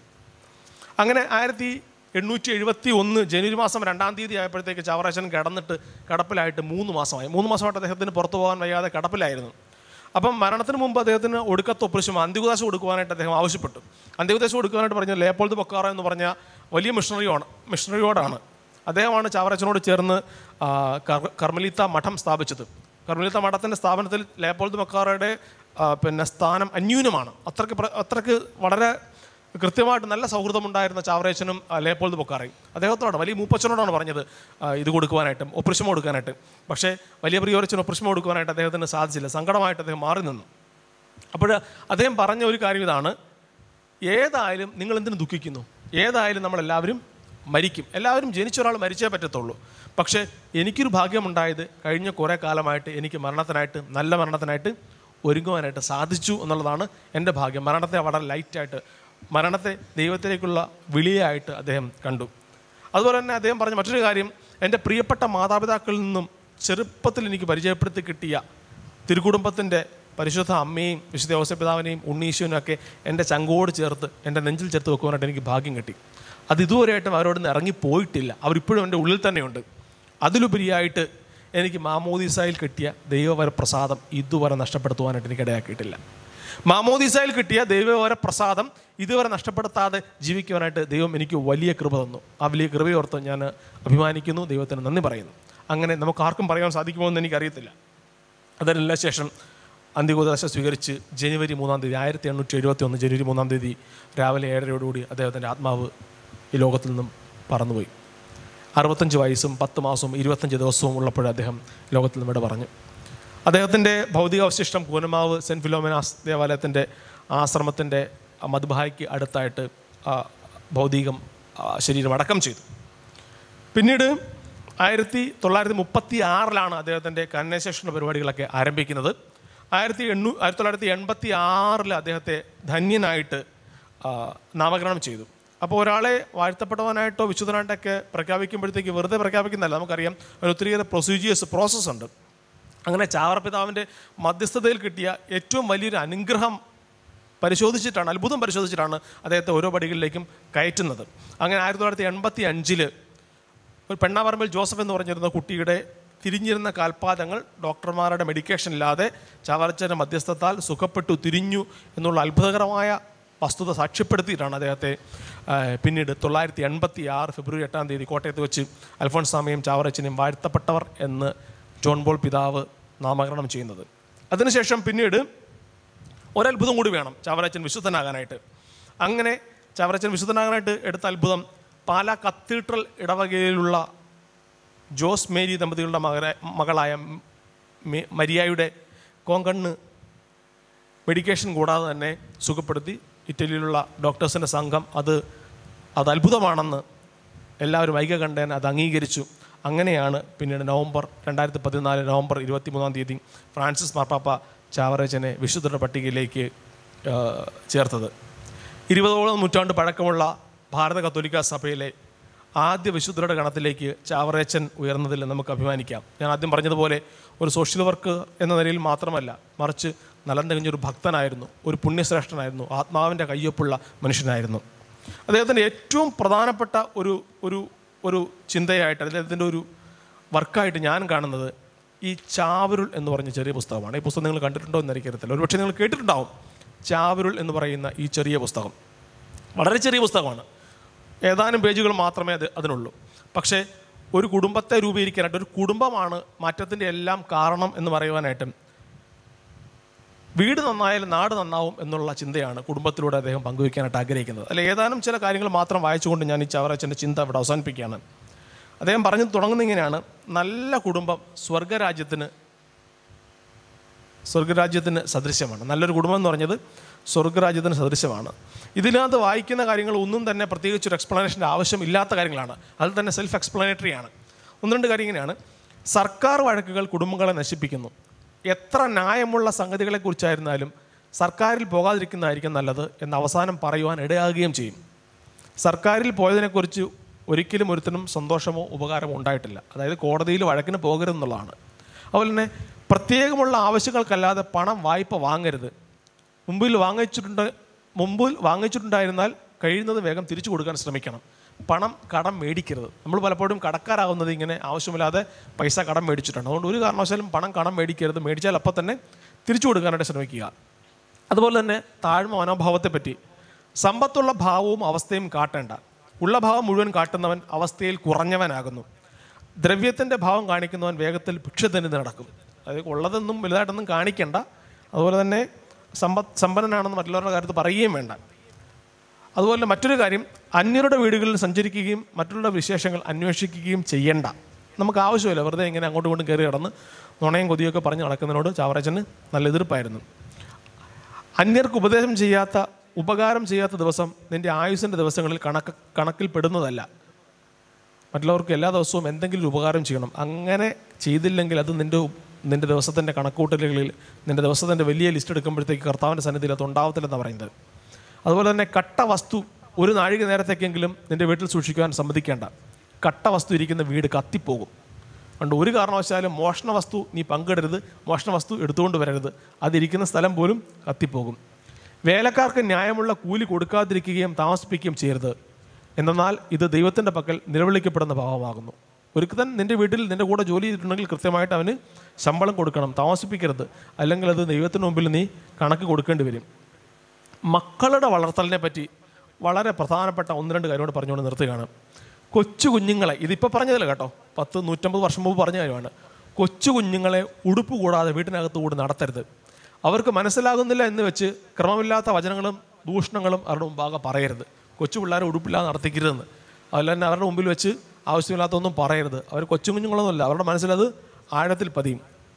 അങ്ങനെ ആയിരത്തി എണ്ണൂറ്റി എഴുപത്തി ഒന്ന് ജനുവരി മാസം രണ്ടാം തീയതി ആയപ്പോഴത്തേക്ക് ചാവറാശൻ കിടന്നിട്ട് കിടപ്പിലായിട്ട് മൂന്ന് മാസമായി മൂന്ന് മാസമായിട്ട് അദ്ദേഹത്തിന് പുറത്തു പോകാൻ വയ്യാതെ കിടപ്പിലായിരുന്നു അപ്പം മരണത്തിന് മുമ്പ് അദ്ദേഹത്തിന് ഒടുക്കത്ത് ഒപ്രശ്യം അന്ത്യകുദാശം കൊടുക്കുവാനായിട്ട് അദ്ദേഹം ആവശ്യപ്പെട്ടു അന്ത്യകുദാശം കൊടുക്കുവാനായിട്ട് പറഞ്ഞ ലേപ്പോൾത് ബൊക്കാറ എന്ന് പറഞ്ഞ വലിയ മിഷണറിയോണ് മിഷണറിയോടാണ് അദ്ദേഹമാണ് ചാവറച്ചനോട് ചേർന്ന് ആ, കർ- കർമ്മലീത്ത മഠം സ്ഥാപിച്ചത് കർമ്മലീത്ത മഠത്തിൻ്റെ സ്ഥാപനത്തിൽ ലേപ്പോൾത് ബൊക്കാറയുടെ ആ, പിന്നെ സ്ഥാനം അന്യൂനമാണ് അത്രയ്ക്ക് പ്ര- അത്രയ്ക്ക് വളരെ കൃത്യമായിട്ട് നല്ല സൗഹൃദമുണ്ടായിരുന്ന ചാവറേച്ചനും ആ, ലേപ്പോൾത് ബൊക്കാറയും അദ്ദേഹത്തോടാണ് വലിയ മൂപ്പച്ചനോടാണ് പറഞ്ഞത് ആ, ഇത് കൊടുക്കുവാനായിട്ടും ഒപ്രശ്യം കൊടുക്കാനായിട്ട് പക്ഷേ വലിയ പ്രിയോരച്ചൻ ഒപ്രശ്യം കൊടുക്കുവാനായിട്ട് അദ്ദേഹത്തിന് സാധിച്ചില്ല സങ്കടമായിട്ട് അദ്ദേഹം മാറി നിന്നു അപ്പോൾ അദ്ദേഹം പറഞ്ഞ ഒരു കാര്യം ഇതാണ് ഏതായാലും നിങ്ങൾ എന്തിനു ദുഃഖിക്കുന്നു ഏതായാലും നമ്മളെല്ലാവരും മരിക്കും എല്ലാവരും ജനിച്ച ഒരാൾ മരിച്ചേ പറ്റത്തുള്ളൂ പക്ഷേ എനിക്കൊരു ഭാഗ്യമുണ്ടായത് കഴിഞ്ഞ കുറേ കാലമായിട്ട് എനിക്ക് മരണത്തിനായിട്ട് നല്ല മരണത്തിനായിട്ട് ഒരുങ്ങുവാനായിട്ട് സാധിച്ചു എന്നുള്ളതാണ് എൻ്റെ ഭാഗ്യം മരണത്തെ വളരെ ലൈറ്റായിട്ട് മരണത്തെ ദൈവത്തിലേക്കുള്ള വിളിയായിട്ട് അദ്ദേഹം കണ്ടു അതുപോലെ തന്നെ അദ്ദേഹം പറഞ്ഞ മറ്റൊരു കാര്യം എൻ്റെ പ്രിയപ്പെട്ട മാതാപിതാക്കളിൽ നിന്നും ചെറുപ്പത്തിൽ എനിക്ക് പരിചയപ്പെടുത്തി കിട്ടിയ തിരുക്കുടുംബത്തിൻ്റെ പരിശുദ്ധ അമ്മയും വിശുദ്ധ ഔസപിതാവിനെയും ഉണ്ണീശുവിനും ഒക്കെ എൻ്റെ ചങ്കോട് ചേർത്ത് എൻ്റെ നെഞ്ചിൽ ചേർത്ത് വെക്കുവാനായിട്ട് എനിക്ക് ഭാഗ്യം കിട്ടി അത് ഇതുവരെയായിട്ടും അവരോട് നിന്ന് ഇറങ്ങിപ്പോയിട്ടില്ല അവരിപ്പോഴും എൻ്റെ ഉള്ളിൽ തന്നെയുണ്ട് അതിലുപരിയായിട്ട് എനിക്ക് മാമോദീസായിൽ കിട്ടിയ ദൈവവര പ്രസാദം ഇതുവരെ നഷ്ടപ്പെടുത്തുവാനായിട്ട് എനിക്ക് ഇടയാക്കിയിട്ടില്ല മാമോദീസായിൽ കിട്ടിയ ദൈവവര പ്രസാദം ഇതുവരെ നഷ്ടപ്പെടുത്താതെ ജീവിക്കുവാനായിട്ട് ദൈവം എനിക്ക് വലിയ കൃപ തന്നു ആ വലിയ കൃപയോർത്ത് ഞാൻ അഭിമാനിക്കുന്നു ദൈവത്തിന് നന്ദി പറയുന്നു അങ്ങനെ നമുക്ക് ആർക്കും പറയാൻ സാധിക്കുമോ എന്ന് എനിക്കറിയത്തില്ല അതിനെല്ലാം ശേഷം അന്ത്യകൂദാശ സ്വീകരിച്ച് ജനുവരി മൂന്നാം തീയതി ആയിരത്തി എണ്ണൂറ്റി എഴുപത്തി ഒന്ന് ജനുവരി മൂന്നാം തീയതി രാവിലെ ഏഴരയോടുകൂടി അദ്ദേഹത്തിൻ്റെ ആത്മാവ് ഈ ലോകത്തിൽ നിന്നും പറന്നുപോയി അറുപത്തഞ്ച് വയസ്സും പത്ത് മാസവും ഇരുപത്തഞ്ച് ദിവസവും ഉള്ളപ്പോൾ അദ്ദേഹം ലോകത്തിൽ നിന്നും ഇവിടെ പറഞ്ഞു അദ്ദേഹത്തിൻ്റെ ഭൗതികാവശിഷ്ടം കൂനമാവ് സെൻറ്റ് ഫിലോമിനാസ് ദേവാലയത്തിൻ്റെ ആശ്രമത്തിൻ്റെ മധുബായ്ക്ക് അടുത്തായിട്ട് ആ, ഭൗതികം ആ, ശരീരം അടക്കം ചെയ്തു പിന്നീട് ആയിരത്തി തൊള്ളായിരത്തി മുപ്പത്തി ആറിലാണ് അദ്ദേഹത്തിൻ്റെ കന്യാശേഷണ പരിപാടികളൊക്കെ ആരംഭിക്കുന്നത് ആയിരത്തി എണ്ണൂ ആയിരത്തി തൊള്ളായിരത്തി എൺപത്തി ആറിൽ അദ്ദേഹത്തെ ധന്യനായിട്ട് ആ, നാമകരണം ചെയ്തു അപ്പോൾ ഒരാളെ വാഴ്ത്തപ്പെട്ടവനായിട്ടോ വിശുദ്ധനായിട്ടൊക്കെ പ്രഖ്യാപിക്കുമ്പോഴത്തേക്ക് വെറുതെ പ്രഖ്യാപിക്കുന്നതല്ല നമുക്കറിയാം ഒരു ഒത്തിരിയേറെ പ്രൊസീജിയേഴ്സ് പ്രോസസ്സ് ഉണ്ട് അങ്ങനെ ചാവറപിതാവിൻ്റെ മധ്യസ്ഥതയിൽ കിട്ടിയ ഏറ്റവും വലിയൊരു അനുഗ്രഹം പരിശോധിച്ചിട്ടാണ് അത്ഭുതം പരിശോധിച്ചിട്ടാണ് അദ്ദേഹത്തെ ഓരോ പടികളിലേക്കും കയറ്റുന്നത് അങ്ങനെ ആയിരത്തി തൊള്ളായിരത്തി എൺപത്തി അഞ്ചില് ഒരു പെണ്ണാപറമ്പിൽ ജോസഫ് എന്ന് പറഞ്ഞിരുന്ന കുട്ടിയുടെ തിരിഞ്ഞിരുന്ന കാൽപാദങ്ങൾ ഡോക്ടർമാരുടെ മെഡിക്കേഷൻ ഇല്ലാതെ ചാവറച്ചൻ്റെ മധ്യസ്ഥത്താൽ സുഖപ്പെട്ടു തിരിഞ്ഞു എന്നുള്ള അത്ഭുതകരമായ വസ്തുത സാക്ഷ്യപ്പെടുത്തിയിട്ടാണ് അദ്ദേഹത്തെ ആ, പിന്നീട് തൊള്ളായിരത്തി എൺപത്തി ആറ് ഫെബ്രുവരി എട്ടാം തീയതി കോട്ടയത്ത് വെച്ച് അൽഫോൺസാമയും ചാവറച്ചനെയും വാഴ്ത്തപ്പെട്ടവർ എന്ന് ജോൺ ബോൾ പിതാവ് നാമകരണം ചെയ്യുന്നത് അതിനുശേഷം പിന്നീട് ഒരത്ഭുതം കൂടി വേണം ചാവറച്ചൻ വിശുദ്ധനാകാനായിട്ട് അങ്ങനെ ചാവറച്ചൻ വിശുദ്ധനാകാനായിട്ട് എടുത്ത അത്ഭുതം പാല കത്തീഡ്രൽ ഇടവകയിലുള്ള ജോസ് മേരി ദമ്പതികളുടെ മകര മകളായ മെ- മരിയായുടെ കോങ്കണ്ണ് മെഡിക്കേഷൻ കൂടാതെ തന്നെ സുഖപ്പെടുത്തി ഇറ്റലിയിലുള്ള ഡോക്ടേഴ്സിൻ്റെ സംഘം അത് അത് അത്ഭുതമാണെന്ന് എല്ലാവരും ഐക്യകണ്ഠേന അത് അംഗീകരിച്ചു അങ്ങനെയാണ് പിന്നീട് നവംബർ രണ്ടായിരത്തി പതിനാല് നവംബർ ഇരുപത്തി മൂന്നാം തീയതി ഫ്രാൻസിസ് മാർപ്പാപ്പ ചാവറേച്ചനെ വിശുദ്ധരുടെ പട്ടികയിലേക്ക് ആ, ചേർത്തത് ഇരുപതോളം നൂറ്റാണ്ട് പഴക്കമുള്ള ഭാരത കത്തോലിക്ക സഭയിലെ ആദ്യ വിശുദ്ധരുടെ ഗണത്തിലേക്ക് ചാവറേച്ചൻ ഉയർന്നതിൽ നമുക്ക് അഭിമാനിക്കാം ഞാൻ ആദ്യം പറഞ്ഞതുപോലെ ഒരു സോഷ്യൽ വർക്ക് എന്ന നിലയിൽ മാത്രമല്ല മറിച്ച് നലം തികഞ്ഞൊരു ഭക്തനായിരുന്നു ഒരു പുണ്യശ്രേഷ്ഠനായിരുന്നു ആത്മാവിൻ്റെ കയ്യൊപ്പുള്ള മനുഷ്യനായിരുന്നു അദ്ദേഹത്തിൻ്റെ ഏറ്റവും പ്രധാനപ്പെട്ട ഒരു ഒരു ഒരു ചിന്തയായിട്ട് അദ്ദേഹത്തിൻ്റെ ഒരു വർക്കായിട്ട് ഞാൻ കാണുന്നത് ഈ ചാവരുൾ എന്ന് പറഞ്ഞ ചെറിയ പുസ്തകമാണ് ഈ പുസ്തകം നിങ്ങൾ കണ്ടിട്ടുണ്ടോ എന്ന് എനിക്കറിയത്തില്ല ഒരുപക്ഷെ നിങ്ങൾ കേട്ടിട്ടുണ്ടാവും ചാവരുൾ എന്ന് പറയുന്ന ഈ ചെറിയ പുസ്തകം വളരെ ചെറിയ പുസ്തകമാണ് ഏതാനും പേജുകൾ മാത്രമേ അത് അതിനുള്ളൂ പക്ഷേ ഒരു കുടുംബത്തെ രൂപീകരിക്കാനായിട്ട് ഒരു കുടുംബമാണ് മാറ്റത്തിൻ്റെ എല്ലാം കാരണം എന്ന് പറയുവാനായിട്ട് വീട് നന്നായാലും നാട് നന്നാവും എന്നുള്ള ചിന്തയാണ് കുടുംബത്തിലൂടെ അദ്ദേഹം പങ്കുവയ്ക്കാനായിട്ട് ആഗ്രഹിക്കുന്നത് അല്ല ഏതാനും ചില കാര്യങ്ങൾ മാത്രം വായിച്ചുകൊണ്ട് ഞാൻ ഈ ചവറച്ചൻ്റെ ചിന്ത ഇവിടെ അവസാനിപ്പിക്കുകയാണ് അദ്ദേഹം പറഞ്ഞു തുടങ്ങുന്ന ഇങ്ങനെയാണ് നല്ല കുടുംബം സ്വർഗരാജ്യത്തിന് സ്വർഗരാജ്യത്തിന് സദൃശ്യമാണ് നല്ലൊരു കുടുംബം എന്ന് പറഞ്ഞത് സ്വർഗരാജ്യത്തിന് സദൃശ്യമാണ് ഇതിനകത്ത് വായിക്കുന്ന കാര്യങ്ങൾ ഒന്നും തന്നെ പ്രത്യേകിച്ച് ഒരു എക്സ്പ്ലനേഷൻ്റെ ആവശ്യമില്ലാത്ത കാര്യങ്ങളാണ് അതിൽ തന്നെ സെൽഫ് എക്സ്പ്ലനേറ്ററി ആണ് ഒന്ന് രണ്ട് കാര്യം ഇങ്ങനെയാണ് സർക്കാർ വഴക്കുകൾ കുടുംബങ്ങളെ നശിപ്പിക്കുന്നു എത്ര ന്യായമുള്ള സംഗതികളെക്കുറിച്ചായിരുന്നാലും സർക്കാരിൽ പോകാതിരിക്കുന്നതായിരിക്കും നല്ലത് എന്ന് അവസാനം പറയുവാൻ ഇടയാകുകയും ചെയ്യും സർക്കാരിൽ പോയതിനെക്കുറിച്ച് ഒരിക്കലും ഒരുത്തനും സന്തോഷമോ ഉപകാരമോ ഉണ്ടായിട്ടില്ല അതായത് കോടതിയിൽ വഴക്കിന് പോകരുതെന്നുള്ളതാണ് അതുപോലെ തന്നെ പ്രത്യേകമുള്ള ആവശ്യങ്ങൾക്കല്ലാതെ പണം വായ്പ വാങ്ങരുത് മുമ്പിൽ വാങ്ങിച്ചിട്ടുണ്ട് മുമ്പിൽ വാങ്ങിച്ചിട്ടുണ്ടായിരുന്നാൽ കഴിയുന്നത് വേഗം തിരിച്ചു കൊടുക്കാൻ ശ്രമിക്കണം പണം കടം മേടിക്കരുത് നമ്മൾ പലപ്പോഴും കടക്കാരാകുന്നത് ഇങ്ങനെ ആവശ്യമില്ലാതെ പൈസ കടം മേടിച്ചിട്ടുണ്ട് അതുകൊണ്ട് ഒരു കാരണവശാലും പണം കടം മേടിക്കരുത് മേടിച്ചാൽ അപ്പം തന്നെ തിരിച്ചു കൊടുക്കാനായിട്ട് ശ്രമിക്കുക അതുപോലെ തന്നെ താഴ്മ മനോഭാവത്തെ പറ്റി സമ്പത്തുള്ള ഭാവവും അവസ്ഥയും കാട്ടേണ്ട ഉള്ള ഭാവം മുഴുവൻ കാട്ടുന്നവൻ അവസ്ഥയിൽ കുറഞ്ഞവനാകുന്നു ദ്രവ്യത്തിൻ്റെ ഭാവം കാണിക്കുന്നവൻ വേഗത്തിൽ ഭിക്ഷത്തിന് നടക്കും അതായത് ഉള്ളതൊന്നും വലുതായിട്ടൊന്നും കാണിക്കണ്ട അതുപോലെ തന്നെ സമ്പത്ത് സമ്പന്നനാണെന്ന് മറ്റുള്ളവരുടെ കാര്യത്തിൽ പറയുകയും വേണ്ട അതുപോലെ മറ്റൊരു കാര്യം അന്യരുടെ വീടുകളിൽ സഞ്ചരിക്കുകയും മറ്റുള്ള വിശേഷങ്ങൾ അന്വേഷിക്കുകയും ചെയ്യണ്ട നമുക്ക് ആവശ്യമില്ല വെറുതെ ഇങ്ങനെ അങ്ങോട്ടും ഇങ്ങോട്ടും കയറി കിടന്ന് നുണയും കൊതിയൊക്കെ പറഞ്ഞ് നടക്കുന്നതിനോട് ചാവറച്ചന് നല്ല എതിർപ്പായിരുന്നു അന്യർക്ക് ഉപദേശം ചെയ്യാത്ത ഉപകാരം ചെയ്യാത്ത ദിവസം നിന്റെ ആയുസിൻ്റെ ദിവസങ്ങളിൽ കണക്ക് കണക്കിൽ പെടുന്നതല്ല മറ്റുള്ളവർക്ക് എല്ലാ ദിവസവും എന്തെങ്കിലും ഒരു ഉപകാരം ചെയ്യണം അങ്ങനെ ചെയ്തില്ലെങ്കിൽ അത് നിൻ്റെ നിൻ്റെ ദിവസത്തിൻ്റെ കണക്കൂട്ടലുകളിൽ നിൻ്റെ ദിവസത്തിൻ്റെ വലിയ ലിസ്റ്റ് എടുക്കുമ്പോഴത്തേക്ക് കർത്താവിൻ്റെ സന്നിധിയിൽ അത് ഉണ്ടാവത്തില്ലെന്നാണ് പറയുന്നത് അതുപോലെ തന്നെ കട്ട വസ്തു ഒരു നാഴിക നേരത്തേക്കെങ്കിലും നിൻ്റെ വീട്ടിൽ സൂക്ഷിക്കുവാൻ സമ്മതിക്കേണ്ട കട്ട വസ്തു ഇരിക്കുന്ന വീട് കത്തിപ്പോകും അതുകൊണ്ട് ഒരു കാരണവശാലും മോഷണ വസ്തു നീ പങ്കിടരുത് മോഷണ വസ്തു എടുത്തുകൊണ്ട് വരരുത് അതിരിക്കുന്ന സ്ഥലം പോലും കത്തിപ്പോകും വേലക്കാർക്ക് ന്യായമുള്ള കൂലി കൊടുക്കാതിരിക്കുകയും താമസിപ്പിക്കുകയും ചെയ്യരുത് എന്നാൽ ഇത് ദൈവത്തിൻ്റെ പക്കൽ നിലവിളിക്കപ്പെടുന്ന ഭാവമാകുന്നു ഒരുക്കത്തൻ നിൻ്റെ വീട്ടിൽ നിൻ്റെ കൂടെ ജോലി ചെയ്തിട്ടുണ്ടെങ്കിൽ കൃത്യമായിട്ട് അവന് ശമ്പളം കൊടുക്കണം താമസിപ്പിക്കരുത് അല്ലെങ്കിൽ അത് ദൈവത്തിന് മുമ്പിൽ നീ കണക്ക് കൊടുക്കേണ്ടി വരും മക്കളുടെ വളർത്തലിനെ പറ്റി വളരെ പ്രധാനപ്പെട്ട ഒന്ന് രണ്ട് കാര്യങ്ങളോട് പറഞ്ഞുകൊണ്ട് നിർത്തുകയാണ് കൊച്ചു കുഞ്ഞുങ്ങളെ ഇതിപ്പോൾ പറഞ്ഞതല്ല കേട്ടോ പത്ത് നൂറ്റമ്പത് വർഷം മുമ്പ് പറഞ്ഞ കാര്യമാണ് കൊച്ചു കുഞ്ഞുങ്ങളെ ഉടുപ്പ് കൂടാതെ വീട്ടിനകത്ത് കൂടി നടത്തരുത് അവർക്ക് മനസ്സിലാകുന്നില്ല എന്ന് വെച്ച് ക്രമമില്ലാത്ത വചനങ്ങളും ദൂഷണങ്ങളും അവരുടെ മുമ്പാകെ പറയരുത് കൊച്ചു പിള്ളേരെ ഉടുപ്പില്ലാതെ നടത്തിക്കരുതെന്ന് അതുപോലെ തന്നെ അവരുടെ മുമ്പിൽ വെച്ച് ആവശ്യമില്ലാത്തൊന്നും പറയരുത് അവർ കൊച്ചു കുഞ്ഞുങ്ങളൊന്നുമല്ല അവരുടെ മനസ്സിലത് ആഴത്തിൽ പതിയും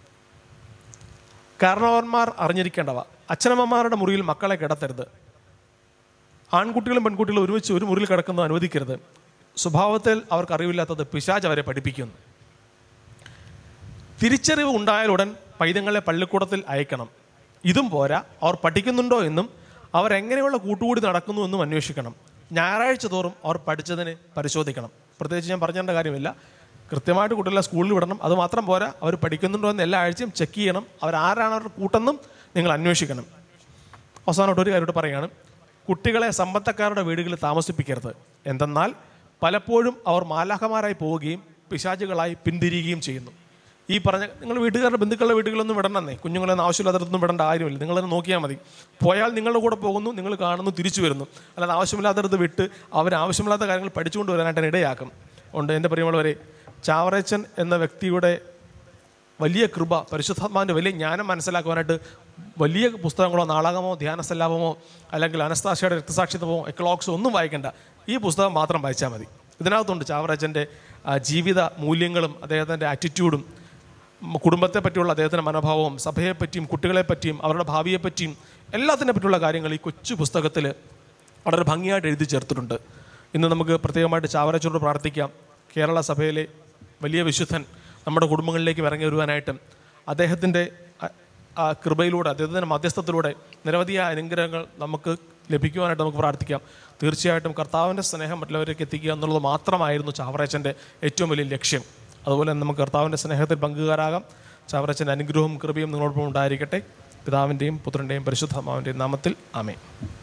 കാരണവന്മാർ അറിഞ്ഞിരിക്കേണ്ടവ അച്ഛനമ്മമാരുടെ മുറിയിൽ മക്കളെ കിടത്തരുത് ആൺകുട്ടികളും പെൺകുട്ടികളും ഒരുമിച്ച് ഒരു മുറിയിൽ കിടക്കുന്നത് അനുവദിക്കരുത് സ്വഭാവത്തിൽ അവർക്ക് അറിവില്ലാത്തത് പിശാജ് അവരെ പഠിപ്പിക്കുന്നു തിരിച്ചറിവ് ഉണ്ടായാലുടൻ പൈതങ്ങളെ പള്ളിക്കൂടത്തിൽ അയക്കണം ഇതും പോരാ അവർ പഠിക്കുന്നുണ്ടോ എന്നും അവർ എങ്ങനെയുള്ള കൂട്ടുകൂടി നടക്കുന്നു എന്നും അന്വേഷിക്കണം ഞായറാഴ്ച തോറും അവർ പഠിച്ചതിന് പരിശോധിക്കണം പ്രത്യേകിച്ച് ഞാൻ പറഞ്ഞേണ്ട കാര്യമില്ല കൃത്യമായിട്ട് കുട്ടികളെ സ്കൂളിൽ വിടണം അത് മാത്രം പോരാ അവർ പഠിക്കുന്നുണ്ടോ എന്ന് എല്ലാ ആഴ്ചയും ചെക്ക് ചെയ്യണം അവരാരാണ് അവരുടെ കൂട്ടെന്നും നിങ്ങൾ അന്വേഷിക്കണം അവസാനമായിട്ട് ഒരു കാര്യം കൂടെ പറയുകയാണ് കുട്ടികളെ സമ്പത്തക്കാരുടെ വീടുകളിൽ താമസിപ്പിക്കരുത് എന്തെന്നാൽ പലപ്പോഴും അവർ മാലാഹമാരായി പോവുകയും പിശാചുകളായി പിന്തിരിയുകയും ചെയ്യുന്നു ഈ പറഞ്ഞ നിങ്ങൾ വീട്ടുകാരുടെ ബന്ധുക്കളുടെ വീടുകളൊന്നും വിടണമെന്നേ കുഞ്ഞുങ്ങളൊന്നും ആവശ്യമില്ലാത്തടത്തൊന്നും വിടേണ്ട കാര്യമില്ല നിങ്ങളത് നോക്കിയാൽ മതി പോയാൽ നിങ്ങളുടെ കൂടെ പോകുന്നു നിങ്ങൾ കാണുന്നു തിരിച്ചു വരുന്നു അല്ലാതെ ആവശ്യമില്ലാത്തടത്ത് വിട്ട് അവർ ആവശ്യമില്ലാത്ത കാര്യങ്ങൾ പഠിച്ചുകൊണ്ട് വരാനായിട്ട് ഇടയാക്കും ഉണ്ട് എൻ്റെ പ്രിയമുള്ളവരെ ചാവറേച്ചൻ എന്ന വ്യക്തിയുടെ വലിയ കൃപ പരിശുദ്ധാത്മാവിൻ്റെ വലിയ ജ്ഞാനം മനസ്സിലാക്കുവാനായിട്ട് വലിയ പുസ്തകങ്ങളോ നാടകമോ ധ്യാനസല്ലാപമോ അല്ലെങ്കിൽ അനസ്താശയുടെ രക്തസാക്ഷിത്വമോ എക്ലോക്സോ ഒന്നും വായിക്കേണ്ട ഈ പുസ്തകം മാത്രം വായിച്ചാൽ മതി ഇതിനകത്തുണ്ട് ചാവറച്ചൻ്റെ ജീവിത മൂല്യങ്ങളും അദ്ദേഹത്തിൻ്റെ ആറ്റിറ്റ്യൂഡും മ- കുടുംബത്തെ പറ്റിയുള്ള അദ്ദേഹത്തിൻ്റെ മനോഭാവവും സഭയെ പറ്റിയും കുട്ടികളെ പറ്റിയും അവരുടെ ഭാവിയെ പറ്റിയും എല്ലാത്തിനെ പറ്റിയുള്ള കാര്യങ്ങൾ ഈ കൊച്ചു പുസ്തകത്തിൽ വളരെ ഭംഗിയായിട്ട് എഴുതി ചേർത്തിട്ടുണ്ട് ഇന്ന് നമുക്ക് പ്രത്യേകമായിട്ട് ചാവറച്ചോട് പ്രാർത്ഥിക്കാം കേരള സഭയിലെ വലിയ വിശുദ്ധൻ നമ്മുടെ കുടുംബങ്ങളിലേക്ക് ഇറങ്ങി വരുവാനായിട്ടും അദ്ദേഹത്തിൻ്റെ ആ- ആ കൃപയിലൂടെ അദ്ദേഹത്തിൻ്റെ മധ്യസ്ഥത്തിലൂടെ നിരവധിയായ അനുഗ്രഹങ്ങൾ നമുക്ക് ലഭിക്കുവാനായിട്ട് നമുക്ക് പ്രാർത്ഥിക്കാം തീർച്ചയായിട്ടും കർത്താവിൻ്റെ സ്നേഹം മറ്റുള്ളവരിലേക്ക് എത്തിക്കുക എന്നുള്ളത് മാത്രമായിരുന്നു ചാവറേച്ചൻ്റെ ഏറ്റവും വലിയ ലക്ഷ്യം അതുപോലെ തന്നെ നമുക്ക് കർത്താവിൻ്റെ സ്നേഹത്തിൽ പങ്കുകാരാകാം ചാവറേച്ചൻ്റെ അനുഗ്രഹവും കൃപയും നിങ്ങളോടൊപ്പം ഉണ്ടായിരിക്കട്ടെ പിതാവിൻ്റെയും പുത്രൻ്റെയും പരിശുദ്ധാത്മാവിൻ്റെയും നാമത്തിൽ ആമേ